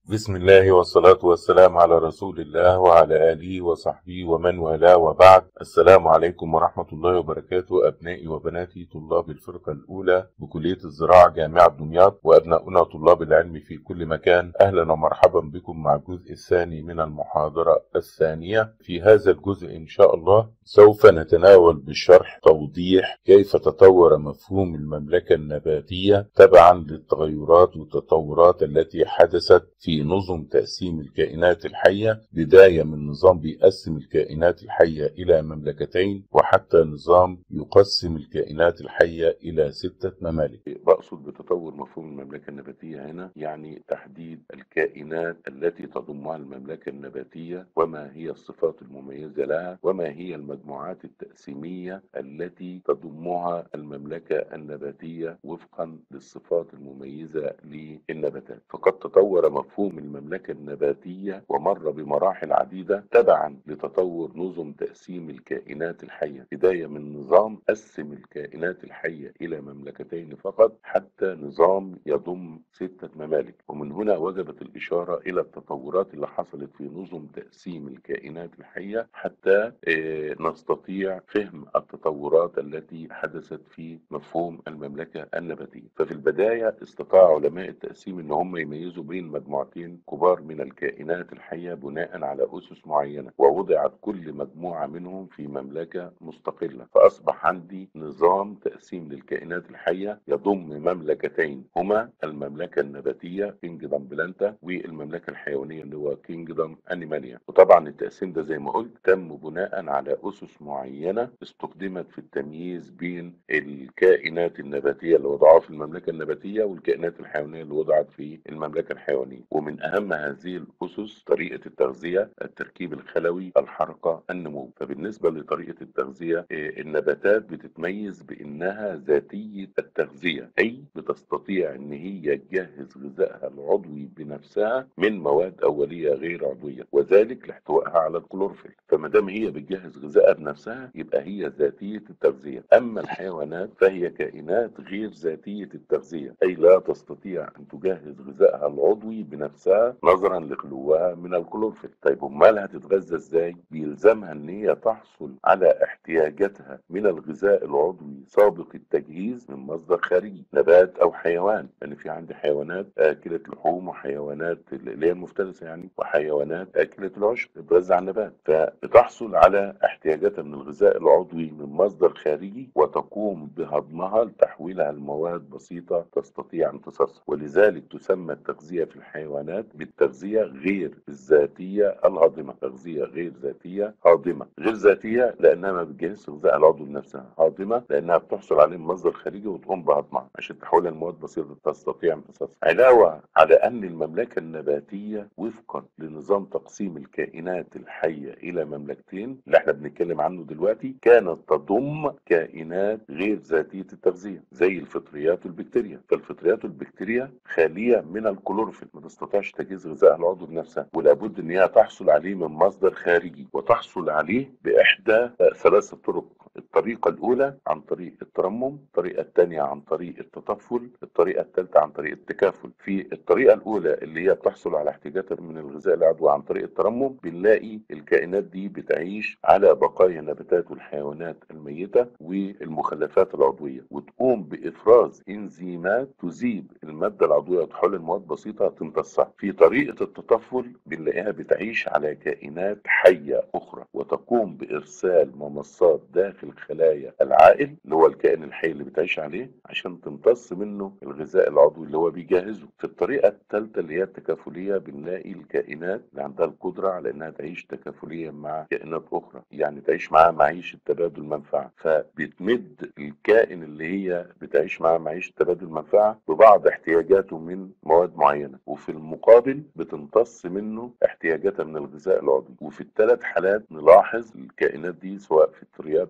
بسم الله والصلاة والسلام على رسول الله وعلى آله وصحبه ومن والاه وبعد السلام عليكم ورحمة الله وبركاته أبنائي وبناتي طلاب الفرقة الأولى بكلية الزراعة جامعة دمياط وأبناؤنا طلاب العلم في كل مكان أهلا ومرحبا بكم مع الجزء الثاني من المحاضرة الثانية في هذا الجزء إن شاء الله سوف نتناول بالشرح توضيح كيف تطور مفهوم المملكة النباتية تبعا للتغيرات والتطورات التي حدثت في نظم تقسيم الكائنات الحية بداية من نظام بيقسم الكائنات الحية إلى مملكتين وحتى نظام يقسم الكائنات الحية إلى ستة ممالك بقصد بتطور مفهوم المملكة النباتية هنا يعني تحديد الكائنات التي تضمها المملكة النباتية وما هي الصفات المميزة لها وما هي المجموعات التقسيمية التي تضمها المملكة النباتية وفقا للصفات المميزة للنباتات فقد تطور مفهوم المملكة النباتية ومر بمراحل عديدة تبعا لتطور نظم تقسيم الكائنات الحية بداية من نظام قسم الكائنات الحية إلى مملكتين فقط حتى نظام يضم ستة ممالك ومن هنا وجبت الإشارة إلى التطورات اللي حصلت في نظم تقسيم الكائنات الحية حتى آه، نستطيع فهم التطورات التي حدثت في مفهوم المملكة النباتية ففي البداية استطاع علماء التقسيم ان هم يميزوا بين مجموعتين كبار من الكائنات الحية بناء على أسس معينة ووضعت كل مجموعة منهم في مملكة مستقلة فأصبح عندي نظام تقسيم للكائنات الحية يضم مملكتين هما المملكة النباتية كينجدم بلانتا والمملكة الحيوانية اللي هو كينجدم أنيمانيا وطبعا التقسيم ده زي ما قلت تم بناء على أسس معينة استخدمت في التمييز بين الكائنات النباتية اللي وضعوها في المملكة النباتية والكائنات الحيوانية اللي وضعت في المملكة الحيوانية ومن أهم هذه الأسس طريقة التغذية التركيب الخلوي الحركة النمو فبالنسبة لطريقة التغذية آه، النباتات بتتميز بأنها ذاتية التغذية أي بتستطيع أن هي تجهز غذائها العضوي بنفسها من مواد أولية غير عضوية وذلك لاحتوائها على الكلوروفيل فما دام هي بتجهز غذائها بنفسها يبقى هي ذاتية التغذية أما الحيوانات فهي كائنات غير ذاتية التغذية أي لا تستطيع أن تجهز غذائها العضوي بنفسها نظرا لخلوها من الكلوروفيل طيب امال هتتغذى ازاي بيلزمها ان هي تحصل على احتياجاتها من الغذاء العضوي سابق التجهيز من مصدر خارجي نبات او حيوان يعني في عندي حيوانات اكله لحوم وحيوانات اللي هي المفترسه يعني وحيوانات اكله العشب بتغذى على النبات فبتحصل على احتياجاتها من الغذاء العضوي من مصدر خارجي وتقوم بهضمها لتحويلها لمواد بسيطه تستطيع امتصاصها ولذلك تسمى التغذيه في الحيوانات بالتغذيه غير الذاتيه الهاضمه تغذيه غير ذاتيه هاضمه غير ذاتيه لانها ما بتجهزش غذاء العضو بنفسها هاضمه لانها بتحصل عليه من مصدر خارجي وتقوم بهضمها عشان تحولها لمواد بسيطه تستطيع امتصاصها علاوه على ان المملكه النباتيه وفقا لنظام تقسيم الكائنات الحيه الى مملكتين اللي احنا بنتكلم عنه دلوقتي كانت تضم كائنات غير ذاتيه التغذيه زي الفطريات والبكتيريا فالفطريات والبكتيريا خاليه من الكلوروفيل ما تستطيعش تجهيز غذائها العضوي بنفسها ولابد ان هي تحصل عليه من مصدر خارجي وتحصل عليه باحدى ثلاث طرق الطريقة الأولى عن طريق الترمم الطريقة الثانية عن طريق التطفل الطريقة الثالثة عن طريق التكافل في الطريقة الأولى اللي هي بتحصل على احتياجاتها من الغذاء العضوي عن طريق الترمم بنلاقي الكائنات دي بتعيش على بقايا النباتات والحيوانات الميتة والمخلفات العضوية وتقوم بإفراز إنزيمات تذيب المادة العضوية وتحول المواد بسيطة تمتصها في طريقة التطفل بنلاقيها بتعيش على كائنات حية أخرى وتقوم بإرسال ممصات داخل خلايا العائل اللي هو الكائن الحي اللي بتعيش عليه عشان تمتص منه الغذاء العضوي اللي هو بيجهزه في الطريقة الثالثة اللي هي التكافلية بنلاقي الكائنات اللي عندها القدرة على انها تعيش تكافليا مع كائنات اخرى يعني تعيش معاها معيشة تبادل منفعة فبتمد الكائن اللي هي بتعيش معاه معيشة تبادل منفعة ببعض احتياجاته من مواد معينة وفي المقابل بتمتص منه احتياجاتها من الغذاء العضوي وفي الثلاث حالات نلاحظ الكائنات دي سواء فطريات او بكتيريا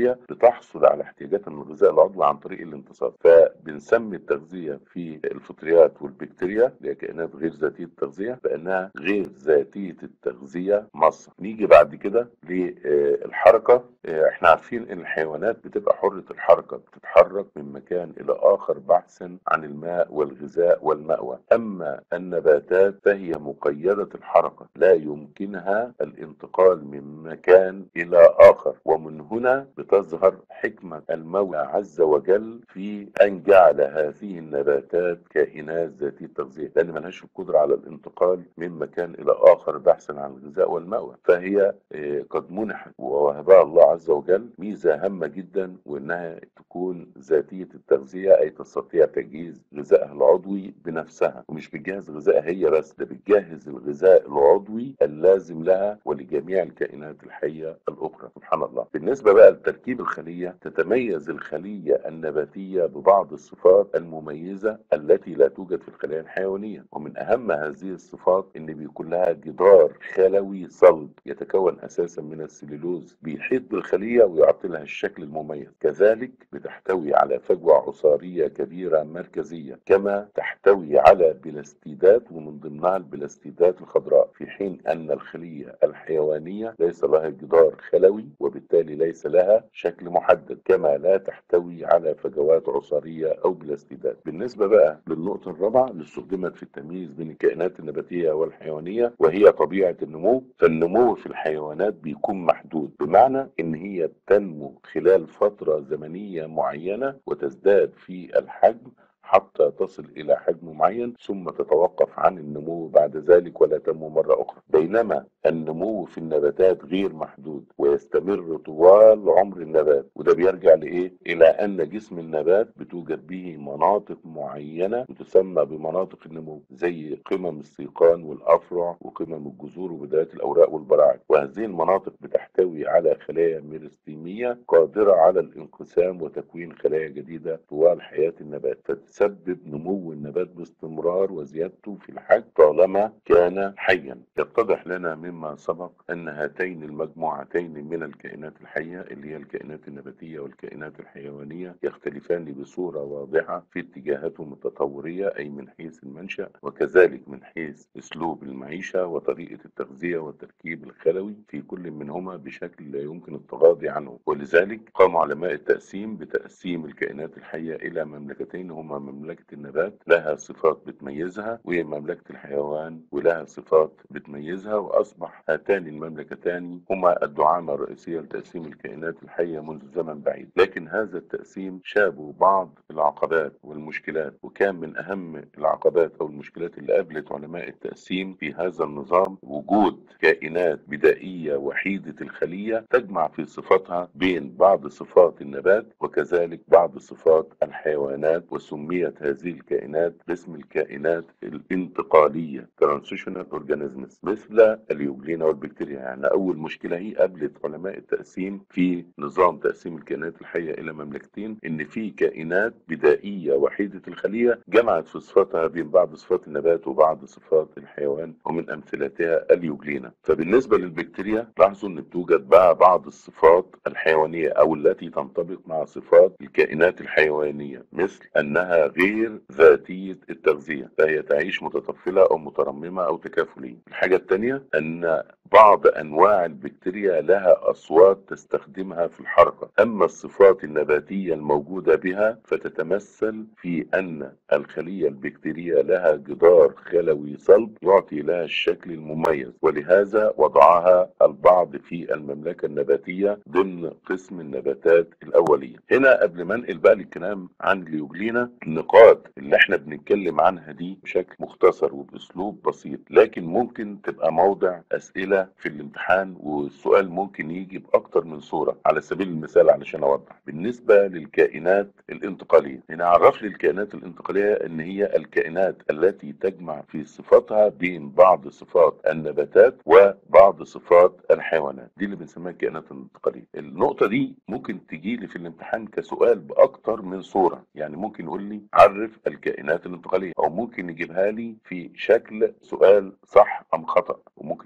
البكتيريا بتحصل على احتياجاتها من الغذاء العضوي عن طريق الامتصاص فبنسمي التغذيه في الفطريات والبكتيريا اللي هي كائنات غير ذاتيه التغذيه بانها غير ذاتيه التغذيه مصر نيجي بعد كده للحركه احنا عارفين ان الحيوانات بتبقى حره الحركه بتتحرك من مكان الى اخر بحثا عن الماء والغذاء والمأوى اما النباتات فهي مقيده الحركه لا يمكنها الانتقال من مكان الى اخر ومن هنا بتظهر حكمه المولى عز وجل في ان جعل هذه النباتات كائنات ذاتيه التغذيه لان ملهاش القدره على الانتقال من مكان الى اخر بحثا عن الغذاء والمأوى فهي قد منحت ووهبها الله عز وجل ميزه هامه جدا وانها تكون ذاتيه التغذيه اي تستطيع تجهيز غذائها العضوي بنفسها ومش بتجهز غذائها هي بس ده بتجهز الغذاء العضوي اللازم لها ولجميع الكائنات الحيه الاخرى سبحان الله بالنسبه بقى لتركيب الخليه تتميز الخليه النباتيه ببعض الصفات المميزه التي لا توجد في الخلايا الحيوانيه ومن اهم هذه الصفات ان بيكون لها جدار خلوي صلب يتكون اساسا من السليلوز بيحيط بالخليه ويعطي لها الشكل المميز كذلك بتحتوي على فجوه عصاريه كبيره مركزيه كما تحتوي على بلاستيدات ومن ضمنها البلاستيدات الخضراء في حين ان الخليه الحيوانيه ليس لها جدار خلوي وبالتالي ليس لها شكل محدد كما لا تحتوي على فجوات عصاريه او بلاستيدات بالنسبه بقى للنقطه الرابعه اللي استخدمت في التمييز بين الكائنات النباتيه والحيوانيه وهي طبيعه النمو فالنمو في الحيوانات بيكون محدود بمعنى ان هي تنمو خلال فتره زمنيه معينه وتزداد في الحجم حتى تصل إلى حجم معين ثم تتوقف عن النمو بعد ذلك ولا تنمو مرة أخرى بينما النمو في النباتات غير محدود ويستمر طوال عمر النبات وده بيرجع لإيه؟ إلى أن جسم النبات بتوجد به مناطق معينة تسمى بمناطق النمو زي قمم السيقان والأفرع وقمم الجذور وبدايات الأوراق والبراعم وهذه المناطق بتحتوي على خلايا ميرستيمية قادرة على الانقسام وتكوين خلايا جديدة طوال حياة النبات فتسبب نمو النبات باستمرار وزيادته في الحجم طالما كان حيا يتضح لنا مما سبق أن هاتين المجموعتين من الكائنات الحية اللي هي الكائنات النباتية والكائنات الحيوانية يختلفان بصورة واضحة في اتجاهاتهم التطورية أي من حيث المنشأ وكذلك من حيث أسلوب المعيشة وطريقة التغذية والتركيب الخلوي في كل منهما بشكل لا يمكن التغاضي عنه ولذلك قام علماء التقسيم بتقسيم الكائنات الحية إلى مملكتين هما مملكة النبات لها صفات بتميزها ومملكة الحيوان ولها صفات بتميزها وأصبح هاتان المملكتان هما الدعامة الرئيسية لتقسيم الكائنات الحية منذ زمن بعيد لكن هذا التقسيم شابه بعض العقبات والمشكلات وكان من أهم العقبات أو المشكلات اللي قابلت علماء التقسيم في هذا النظام وجود كائنات بدائية وحيدة الخلية تجمع في صفاتها بين بعض صفات النبات وكذلك بعض صفات الحيوانات وسميت هذه الكائنات باسم الكائنات الانتقالية transitional organisms مثل اليوجلينا والبكتيريا يعني أول مشكلة هي قابلت علماء التقسيم في نظام تقسيم الكائنات الحية إلى مملكتين إن في كائنات بدائية وحيدة الخلية جمعت في صفاتها بين بعض صفات النبات وبعض صفات الحيوان ومن أمثلتها اليوجلينا فبالنسبة للبكتيريا لاحظوا أن توجد بقى بعض الصفات الحيوانية أو التي تنطبق مع صفات الكائنات الحيوانية مثل أنها غير ذاتية التغذية فهي تعيش متطفلة أو مترممة أو تكافلية الحاجة الثانية أن بعض أنواع البكتيريا لها أصوات تستخدمها في الحركة أما الصفات النباتية الموجودة بها فتتمثل في أن الخلية البكتيرية لها جدار خلوي صلب يعطي لها الشكل المميز ولهذا وضعها البعض في المملكة النباتية ضمن قسم النباتات الأولية هنا قبل ما انقل بقى الكلام عن اليوجلينا النقاط اللي احنا بنتكلم عنها دي بشكل مختصر وبأسلوب بسيط لكن ممكن تبقى موضع أسئلة في الامتحان والسؤال ممكن يجي بأكتر من صورة على سبيل المثال علشان أوضح بالنسبة للكائنات الانتقالية هنا عرف لي الكائنات الانتقالية ان هي الكائنات التي تجمع في صفاتها بين بعض صفات النباتات وبعض صفات الحيوانات دي اللي بنسميها الكائنات الانتقالية النقطة دي ممكن تجي لي في الامتحان كسؤال بأكتر من صورة يعني ممكن يقول لي عرف الكائنات الانتقالية او ممكن يجيبها لي في شكل سؤال صح ام خطأ وممكن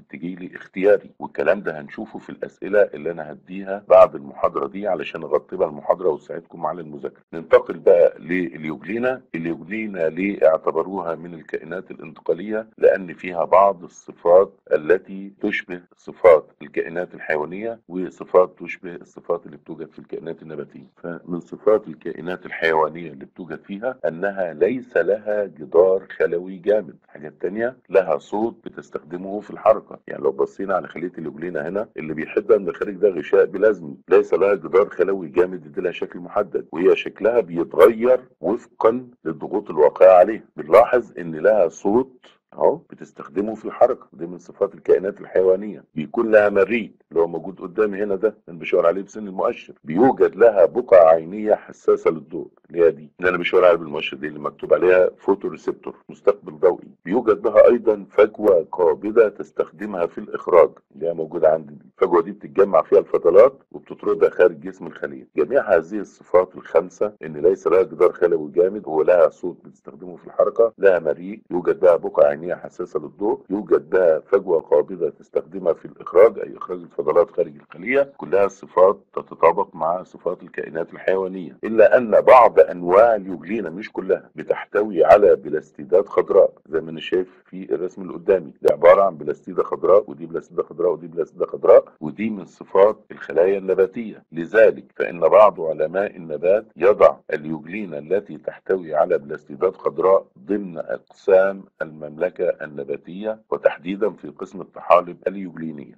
تجي لي اختياري والكلام ده هنشوفه في الاسئله اللي انا هديها بعد المحاضره دي علشان اغطي بها المحاضره واساعدكم على المذاكره ننتقل بقى لليوجلينا اليوجلينا ليه اعتبروها من الكائنات الانتقاليه لان فيها بعض الصفات التي تشبه صفات الكائنات الحيوانيه وصفات تشبه الصفات اللي بتوجد في الكائنات النباتيه فمن صفات الكائنات الحيوانيه اللي بتوجد فيها انها ليس لها جدار خلوي جامد الحاجه الثانيه لها صوت بتستخدمه في الحركه يعني لو بصينا على خليه اليوجلينا هنا اللي بيحدها من الخارج ده غشاء بلازمي ليس لها جدار خلوي جامد يدي لها شكل محدد وهي شكلها بيتغير وفقا للضغوط الواقعه عليها بنلاحظ ان لها صوت اهو بتستخدمه في الحركه دي من صفات الكائنات الحيوانيه بيكون لها مريء اللي هو موجود قدامي هنا ده اللي بشاور عليه بسن المؤشر بيوجد لها بقع عينيه حساسه للضوء اللي هي دي اللي انا بشاور عليها بالمؤشر دي اللي مكتوب عليها فوتو ريسبتور مستقبل ضوئي بيوجد لها ايضا فجوه قابضه تستخدمها في الاخراج اللي هي موجوده عندي دي الفجوه دي بتتجمع فيها الفضلات وبتطردها خارج جسم الخليه جميع هذه الصفات الخمسه ان ليس لها جدار خلوي جامد هو لها صوت بتستخدمه في الحركه لها مريء يوجد لها بقع عينيه حساسه للضوء يوجد لها فجوه قابضه تستخدمها في الاخراج اي اخراج الفضلات خارج الخليه كلها صفات تتطابق مع صفات الكائنات الحيوانيه الا ان بعض انواع اليوجلينا مش كلها بتحتوي على بلاستيدات خضراء زي ما انا شايف في الرسم اللي قدامي دي عباره عن بلاستيده خضراء ودي بلاستيده خضراء ودي بلاستيده خضراء ودي من صفات الخلايا النباتيه لذلك فان بعض علماء النبات يضع اليوجلينا التي تحتوي على بلاستيدات خضراء ضمن اقسام المملكه النباتيه وتحديدا في قسم الطحالب اليوجلينيه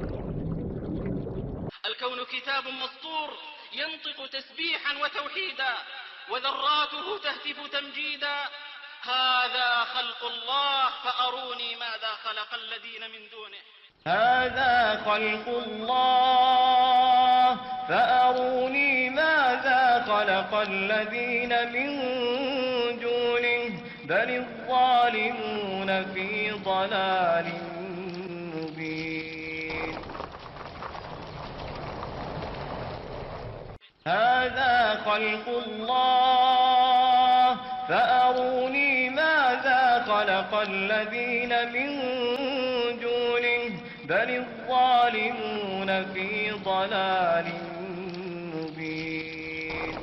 الكون كتاب مسطور ينطق تسبيحا وتوحيدا وذراته تهتف تمجيدا هذا خلق الله فأروني ماذا خلق الذين من دونه هذا خلق الله فأروني ماذا خلق الذين من دونه بل الظالمون في ضلال مبين هذا خلق الله فأروني ماذا خلق الذين من دونه بل الظالمون في ضلال مبين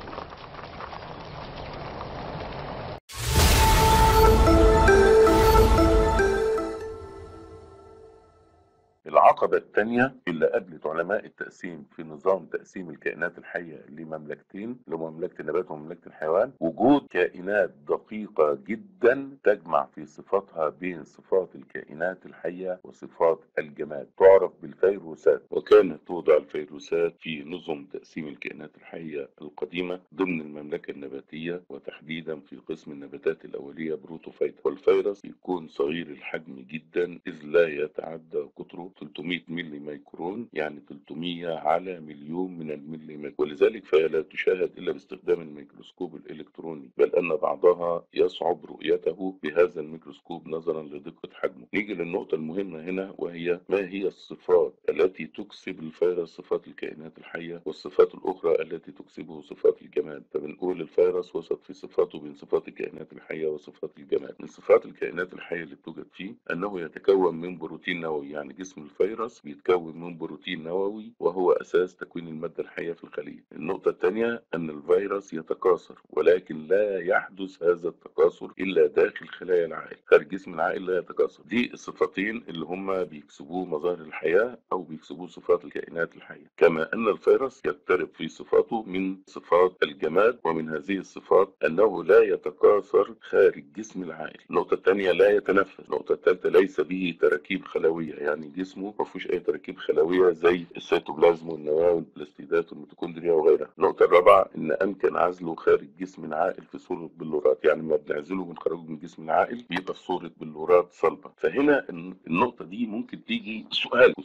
العقبة الثانية اللي قابلت علماء التقسيم في نظام تقسيم الكائنات الحية لمملكتين لمملكة النبات ومملكة الحيوان وجود كائنات دقيقة جدا تجمع في صفاتها بين صفات الكائنات الحية وصفات الجماد تعرف بالفيروسات وكانت توضع الفيروسات في نظم تقسيم الكائنات الحية القديمة ضمن المملكة النباتية وتحديدا في قسم النباتات الأولية بروتوفيتا والفيروس يكون صغير الحجم جدا إذ لا يتعدى قطره 300 ملي ميكرون يعني 300 على مليون من المليمتر ولذلك فهي لا تشاهد إلا باستخدام الميكروسكوب الإلكتروني بل أن بعضها يصعب رؤيته بهذا الميكروسكوب نظرا لدقة حجمه نيجي للنقطة المهمة هنا وهي ما هي الصفات التي تكسب الفيروس صفات الكائنات الحية والصفات الأخرى التي تكسبه صفات الجماد فبنقول الفيروس وسط في صفاته بين صفات الكائنات الحية وصفات الجماد من صفات الكائنات الحية اللي بتوجد فيه أنه يتكون من بروتين نووي يعني جسم الفيروس بيتكون من بروتين نووي وهو أساس تكوين المادة الحية في الخلية النقطة الثانية أن الفيروس يتكاثر ولكن لا يحدث هذا التكاثر إلا داخل خلايا العائل خارج جسم العائل لا يتكاثر دي الصفتين اللي هم بيكسبوه مظاهر الحياة أو بيكسبوه صفات الكائنات الحية كما أن الفيروس يقترب في صفاته من صفات الجماد ومن هذه الصفات أنه لا يتكاثر خارج جسم العائل النقطة الثانية لا يتنفس النقطة الثالثة ليس به تراكيب خلوية يعني جسمه ما فيهوش أي تراكيب خلوية زي السيتوبلازم والنواة والبلاستيدات والميتوكوندريا وغيرها النقطة الرابعة إن أمكن عزله خارج جسم العائل في صورة بلورات يعني ما بنعزله بنخرجه من جسم العائل بيبقى في صورة بلورات صلبة فهنا النقطة دي ممكن تيجي سؤال والسؤال ممكن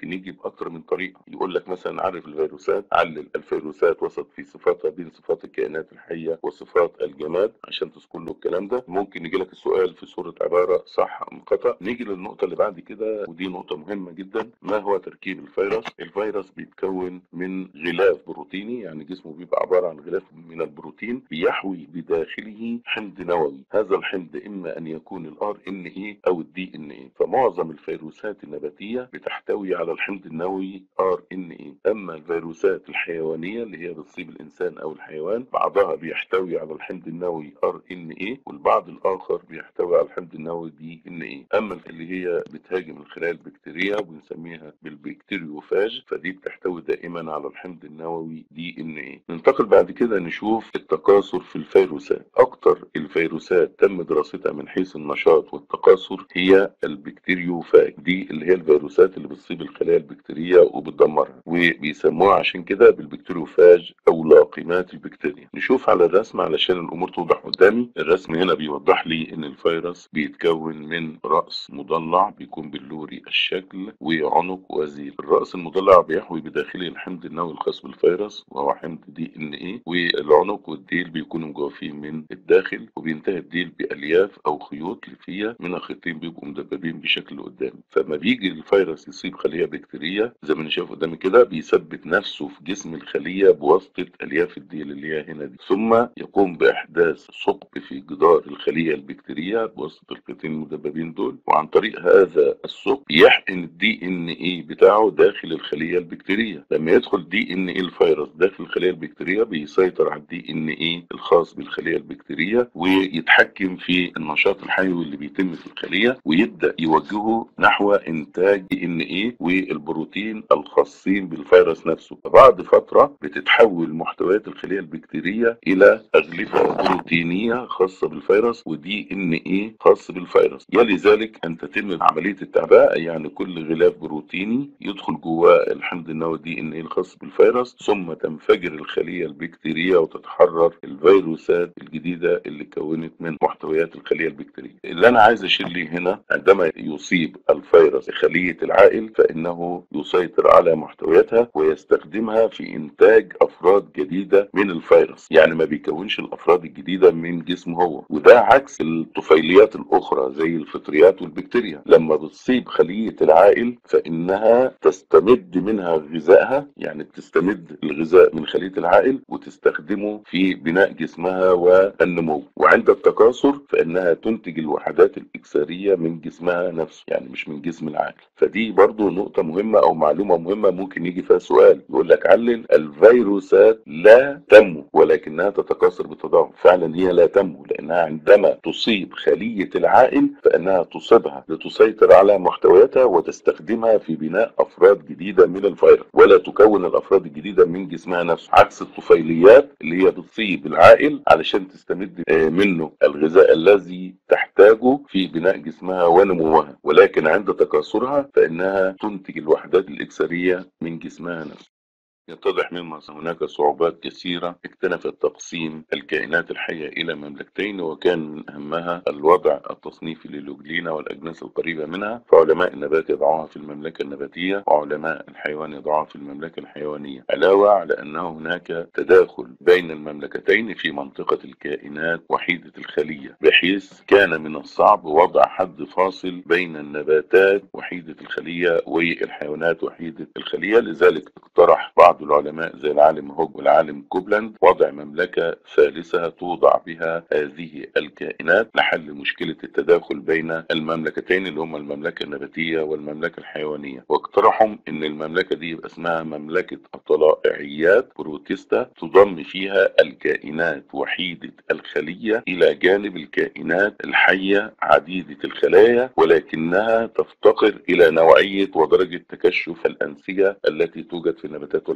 ممكن يجي باكتر من طريقه يقول لك مثلا عرف الفيروسات علل الفيروسات وسط في صفاتها بين صفات الكائنات الحيه وصفات الجماد عشان تذكر له الكلام ده ممكن يجي لك السؤال في صوره عباره صح ام خطا نيجي للنقطه اللي بعد كده ودي نقطه مهمه جدا ما هو تركيب الفيروس الفيروس بيتكون من غلاف بروتيني يعني جسمه بيبقى عباره عن غلاف من البروتين بيحوي بداخله حمض نووي هذا الحمض اما ان يكون الار ان اي او الدي ان اي فمعظم الفيروسات النباتيه بتحتوي على الحمض النووي ار ان اي اما الفيروسات الحيوانيه اللي هي بتصيب الانسان او الحيوان بعضها بيحتوي على الحمض النووي ار ان اي والبعض الاخر بيحتوي على الحمض النووي دي ان اي اما اللي هي بتهاجم الخلايا البكتيريه وبنسميها بالبكتيريوفاج فدي بتحتوي دائما على الحمض النووي دي ان اي ننتقل بعد كده نشوف التكاثر في الفيروسات اكتر الفيروسات تم دراستها من حيث النشاط والتكاثر هي البكتيريوفاج دي اللي هي الفيروسات اللي بتصيب الخلايا البكتيريه وبتدمرها وبيسموها عشان كده بالبكتيريوفاج او لاقمات البكتيريا نشوف على الرسم علشان الامور توضح قدامي الرسم هنا بيوضح لي ان الفيروس بيتكون من راس مضلع بيكون بلوري الشكل وعنق وزيل الراس المضلع بيحوي بداخله الحمض النووي الخاص بالفيروس وهو حمض دي ان ايه والعنق والديل بيكونوا مجوفين من الداخل وبينتهي الديل بالياف او خيوط ليفيه من الخيطين بيبقوا مدببين بشكل قدامي فما بيجي الفيروس يصيب خليه بكتيريه زي ما انا شايف قدامي كده بيثبت نفسه في جسم الخليه بواسطه الياف الديل اللي هي هنا دي ثم يقوم باحداث ثقب في جدار الخليه البكتيريه بواسطه الخيطين المدببين دول وعن طريق هذا الثقب يحقن الدي ان اي بتاعه داخل الخليه البكتيريه لما يدخل دي ان اي الفيروس داخل الخليه البكتيريه بيسيطر على الدي ان اي الخاص بالخليه البكتيريه ويتحكم في النشاط الحيوي اللي بيتم في الخليه ويبدا يوجهه نحو انتاج دي ان اي والبروتين الخاصين بالفيروس نفسه بعد فتره بتتحول محتويات الخليه البكتيريه الى اغلفه بروتينيه خاصه بالفيروس ودي ان اي خاص بالفيروس يلي ذلك ان تتم عمليه التعبئه يعني كل غلاف بروتيني يدخل جواه الحمض النووي دي ان ايه الخاص بالفيروس ثم تنفجر الخليه البكتيريه وتتحرر الفيروسات الجديده اللي كونت من محتويات الخليه البكتيريه اللي انا عايز اشير ليه هنا عندما يصيب الفيروس خليه العائل فانه يسيطر على محتوياتها ويستخدمها في انتاج افراد جديده من الفيروس يعني ما بيكونش الافراد الجديده من جسمه هو وده عكس الطفيليات الاخرى زي الفطريات والبكتيريا لما بتصيب خليه العائل فانها تستمد منها غذائها يعني بتستمد الغذاء من خليه العائل وتستخدمه في بناء جسمها والنمو وعند التكاثر فانها تنتج الوحدات الاكساريه من جسمها نفسه يعني مش من جسم العائل فدي برضو نقطه مهمه او معلومه مهمه ممكن يجي فيها سؤال يقول لك علل الفيروسات لا تنمو ولكنها تتكاثر بالتضاعف فعلا هي لا تنمو لانها عندما تصيب خليه العائل فانها تصيبها لتسيطر على محتوياتها وتستخدمها في بناء افراد جديده من الفيروس ولا تكون الافراد الجديده من جسمها نفسه عكس الطفيليات اللي هي بتصيب العائل علشان تستمد آه، منه الغذاء الذي تحتاجه في بناء جسمها ونموها ولكن عند تكاثرها فانها تنتج الوحدات الاكساريه من جسمها نفسه يتضح مما هناك صعوبات كثيرة اكتنفت تقسيم الكائنات الحية إلى مملكتين وكان من أهمها الوضع التصنيفي للوجلينا والأجناس القريبة منها فعلماء النبات يضعوها في المملكة النباتية وعلماء الحيوان يضعوها في المملكة الحيوانية علاوة على أن هناك تداخل بين المملكتين في منطقة الكائنات وحيدة الخلية بحيث كان من الصعب وضع حد فاصل بين النباتات وحيدة الخلية والحيوانات وحيدة الخلية لذلك اقترح بعض العلماء زي العالم هوج والعالم كوبلاند وضع مملكة ثالثة توضع بها هذه الكائنات لحل مشكلة التداخل بين المملكتين اللي هم المملكة النباتية والمملكة الحيوانية واقترحوا ان المملكة دي يبقى اسمها مملكة الطلائعيات بروتيستا تضم فيها الكائنات وحيدة الخلية الى جانب الكائنات الحية عديدة الخلايا ولكنها تفتقر الى نوعية ودرجة تكشف الانسجة التي توجد في النباتات والحيوانات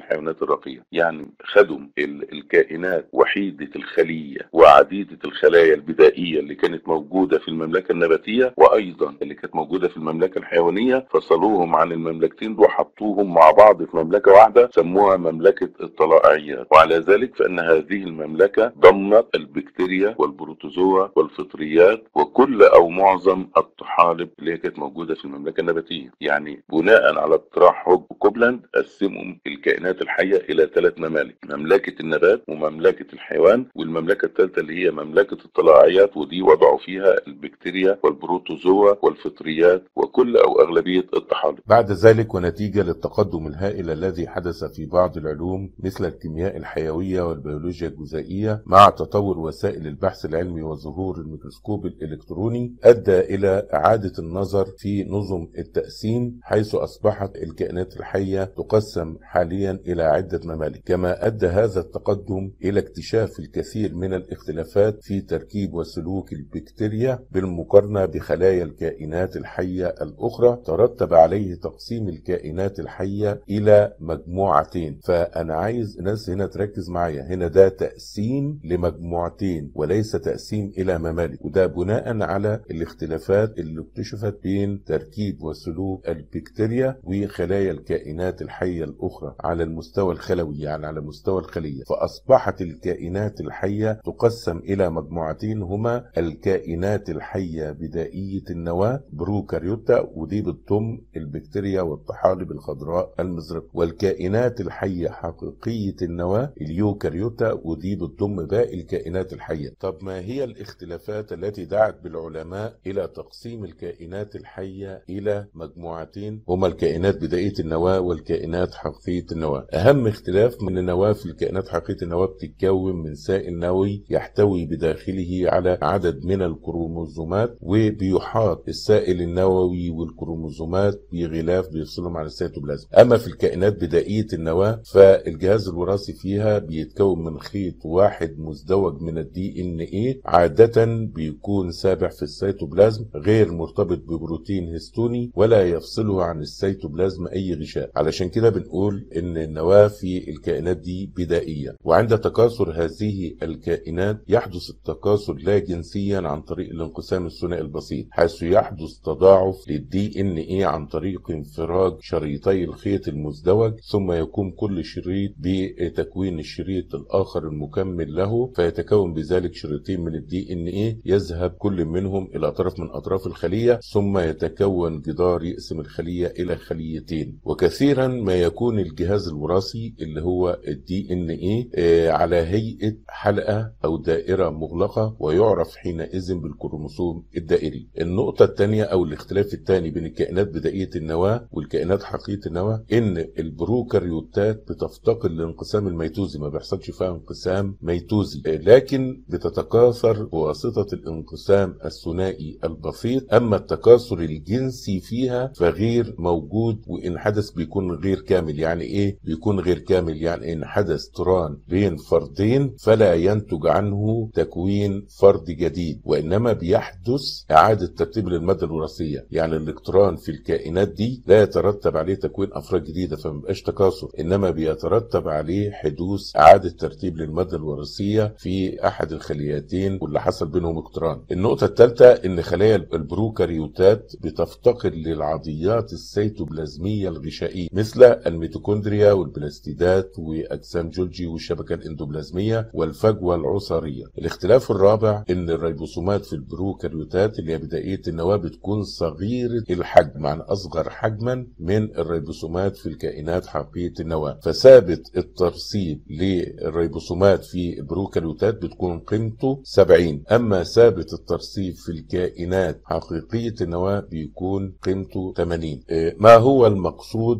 الحيوانات الرقية يعني خدوا ال- الكائنات وحيدة الخلية وعديدة الخلايا البدائية اللي كانت موجودة في المملكة النباتية وأيضا اللي كانت موجودة في المملكة الحيوانية فصلوهم عن المملكتين دول وحطوهم مع بعض في مملكة واحدة سموها مملكة الطلائعيات وعلى ذلك فإن هذه المملكة ضمت البكتيريا والبروتوزوا والفطريات وكل أو معظم الطحالب اللي هي كانت موجودة في المملكة النباتية يعني بناء على اقتراح هوج وكوبلاند قسموا الكائنات الحية إلى ثلاث ممالك مملكة النبات ومملكة الحيوان والمملكة الثالثة اللي هي مملكة الطلائعيات ودي وضعوا فيها البكتيريا والبروتوزوا والفطريات وكل أو أغلبية الطحالب بعد ذلك ونتيجة للتقدم الهائل الذي حدث في بعض العلوم مثل الكيمياء الحيوية والبيولوجيا الجزيئية مع تطور وسائل البحث العلمي وظهور الميكروسكوب الإلكتروني أدى إلى إعادة النظر في نظم التقسيم حيث أصبحت الكائنات الحية تقسم حاليا إلى عدة ممالك كما أدى هذا التقدم إلى اكتشاف الكثير من الاختلافات في تركيب وسلوك البكتيريا بالمقارنة بخلايا الكائنات الحية الأخرى ترتب عليه تقسيم الكائنات الحية إلى مجموعتين فأنا عايز الناس هنا تركز معايا هنا ده تقسيم لمجموعتين وليس تقسيم إلى ممالك وده بناء على الاختلافات اللي اكتشفت بين تركيب وسلوك البكتيريا وخلايا الكائنات الحية الأخرى على المستوى الخلوي يعني على مستوى الخلية فأصبحت الكائنات الحية تقسم إلى مجموعتين هما الكائنات الحية بدائية النواة بروكاريوتا ودي بتضم البكتيريا والطحالب الخضراء المزرقة والكائنات الحية حقيقية النواة اليوكاريوتا ودي بتضم باقي الكائنات الحية طب ما هي الاختلافات التي دعت بالعلماء إلى تقسيم الكائنات الحية إلى مجموعتين هما الكائنات بدائية النواة والكائنات حقيقية النواة أهم اختلاف من النواة في الكائنات حقيقية النواة بتتكون من سائل نووي يحتوي بداخله على عدد من الكروموزومات وبيحاط السائل النووي والكروموزومات بغلاف بيفصلهم عن السيتوبلازم أما في الكائنات بدائية النواة فالجهاز الوراثي فيها بيتكون من خيط واحد مزدوج من الدي ان ايه عادة بيكون سابح في السيتوبلازم غير مرتبط ببروتين هستوني ولا يفصله عن السيتوبلازم اي غشاء علشان كده بنقول ان النواة في الكائنات دي بدائية وعند تكاثر هذه الكائنات يحدث التكاثر لا جنسيا عن طريق الانقسام الثنائي البسيط حيث يحدث تضاعف للدي ان ايه عن طريق انفراج شريطي الخيط المزدوج ثم يقوم كل شريط بتكوين الشريط الاخر المكمل له فيتكون بذلك شريطين من الدي ان ايه يذهب كل منهم الى طرف من اطراف الخليه ثم يتكون جدار يقسم الخليه الى خليتين وكثيرا ما يكون الجهاز الوراثي اللي هو الدي ان ايه على هيئه حلقه او دائره مغلقه ويعرف حينئذ بالكروموسوم الدائري النقطه الثانيه او الاختلاف الثاني بين الكائنات بدائيه النواه والكائنات حقيقيه النواه ان البروكاريوتات بتفتقد للانقسام الميتوزي ما بيحصلش فيها انقسام ميتوزي لكن بتتكاثر بواسطه الانقسام الثنائي البسيط اما التكاثر الجنسي فيها فغير موجود وان حدث بيكون غير كامل يعني ايه بيكون غير كامل يعني ان حدث تران بين فردين فلا ينتج عنه تكوين فرد جديد وانما بيحدث اعاده ترتيب للماده الوراثيه يعني الاقتران في الكائنات دي لا يترتب عليه تكوين افراد جديده فمبقاش تكاثر انما بيترتب عليه حدوث اعاده ترتيب للماده الوراثيه في احد الخليتين واللي حصل بينهم اقتران النقطه الثالثه ان خلايا البروكاريوتات بتفتقر للعضيات السيتوبلازميه الغشائيه مثل الميتوكوندريا والبلاستيدات واجسام جولجي والشبكه الاندوبلازميه والفجوه العصاريه الاختلاف الرابع ان الريبوسومات في البروكاريوتات اللي هي بدائيه النواه بتكون صغيره الحجم يعني اصغر حجما من الريبوسومات في الكائنات حقيقيه النواه فثابت الترسيب للريبوسومات في البروكاريوتات بتكون قيمته 70 اما ثابت الترسيب في الكائنات حقيقيه النواه بيكون قيمته 80 ما هو المقصود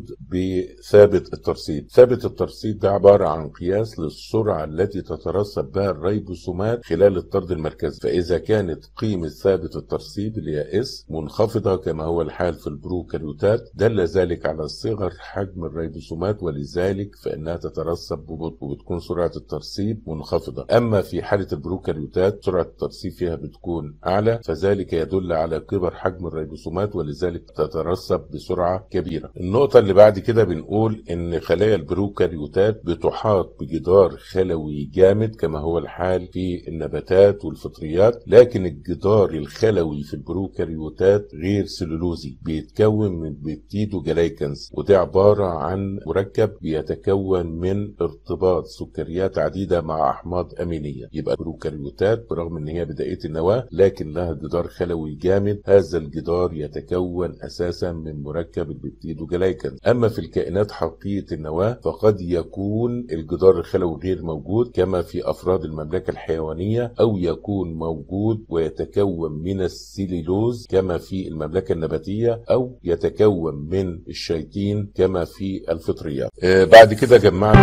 بثابت الترسيب ثابت الترسيب ده عباره عن قياس للسرعه التي تترسب بها الريبوسومات خلال الطرد المركزي فاذا كانت قيمه ثابت الترسيب اللي هي اس منخفضه كما هو الحال في البروكاريوتات دل ذلك على صغر حجم الريبوسومات ولذلك فانها تترسب ببطء وبتكون سرعه الترسيب منخفضه اما في حاله البروكاريوتات سرعه الترسيب فيها بتكون اعلى فذلك يدل على كبر حجم الريبوسومات ولذلك تترسب بسرعه كبيره النقطه اللي بعد كده بنقول ان خلايا خلايا البروكاريوتات بتحاط بجدار خلوي جامد كما هو الحال في النباتات والفطريات لكن الجدار الخلوي في البروكاريوتات غير سلولوزي بيتكون من بيبتيدو جلايكنز وده عبارة عن مركب بيتكون من ارتباط سكريات عديدة مع أحماض أمينية يبقى البروكاريوتات برغم ان هي بداية النواة لكن لها جدار خلوي جامد هذا الجدار يتكون أساسا من مركب البيبتيدو جلايكنز أما في الكائنات حقيقية النواة فقد يكون الجدار الخلوي غير موجود كما في أفراد المملكة الحيوانية أو يكون موجود ويتكون من السيليلوز كما في المملكة النباتية أو يتكون من الشيتين كما في الفطريات آه بعد كده جمعنا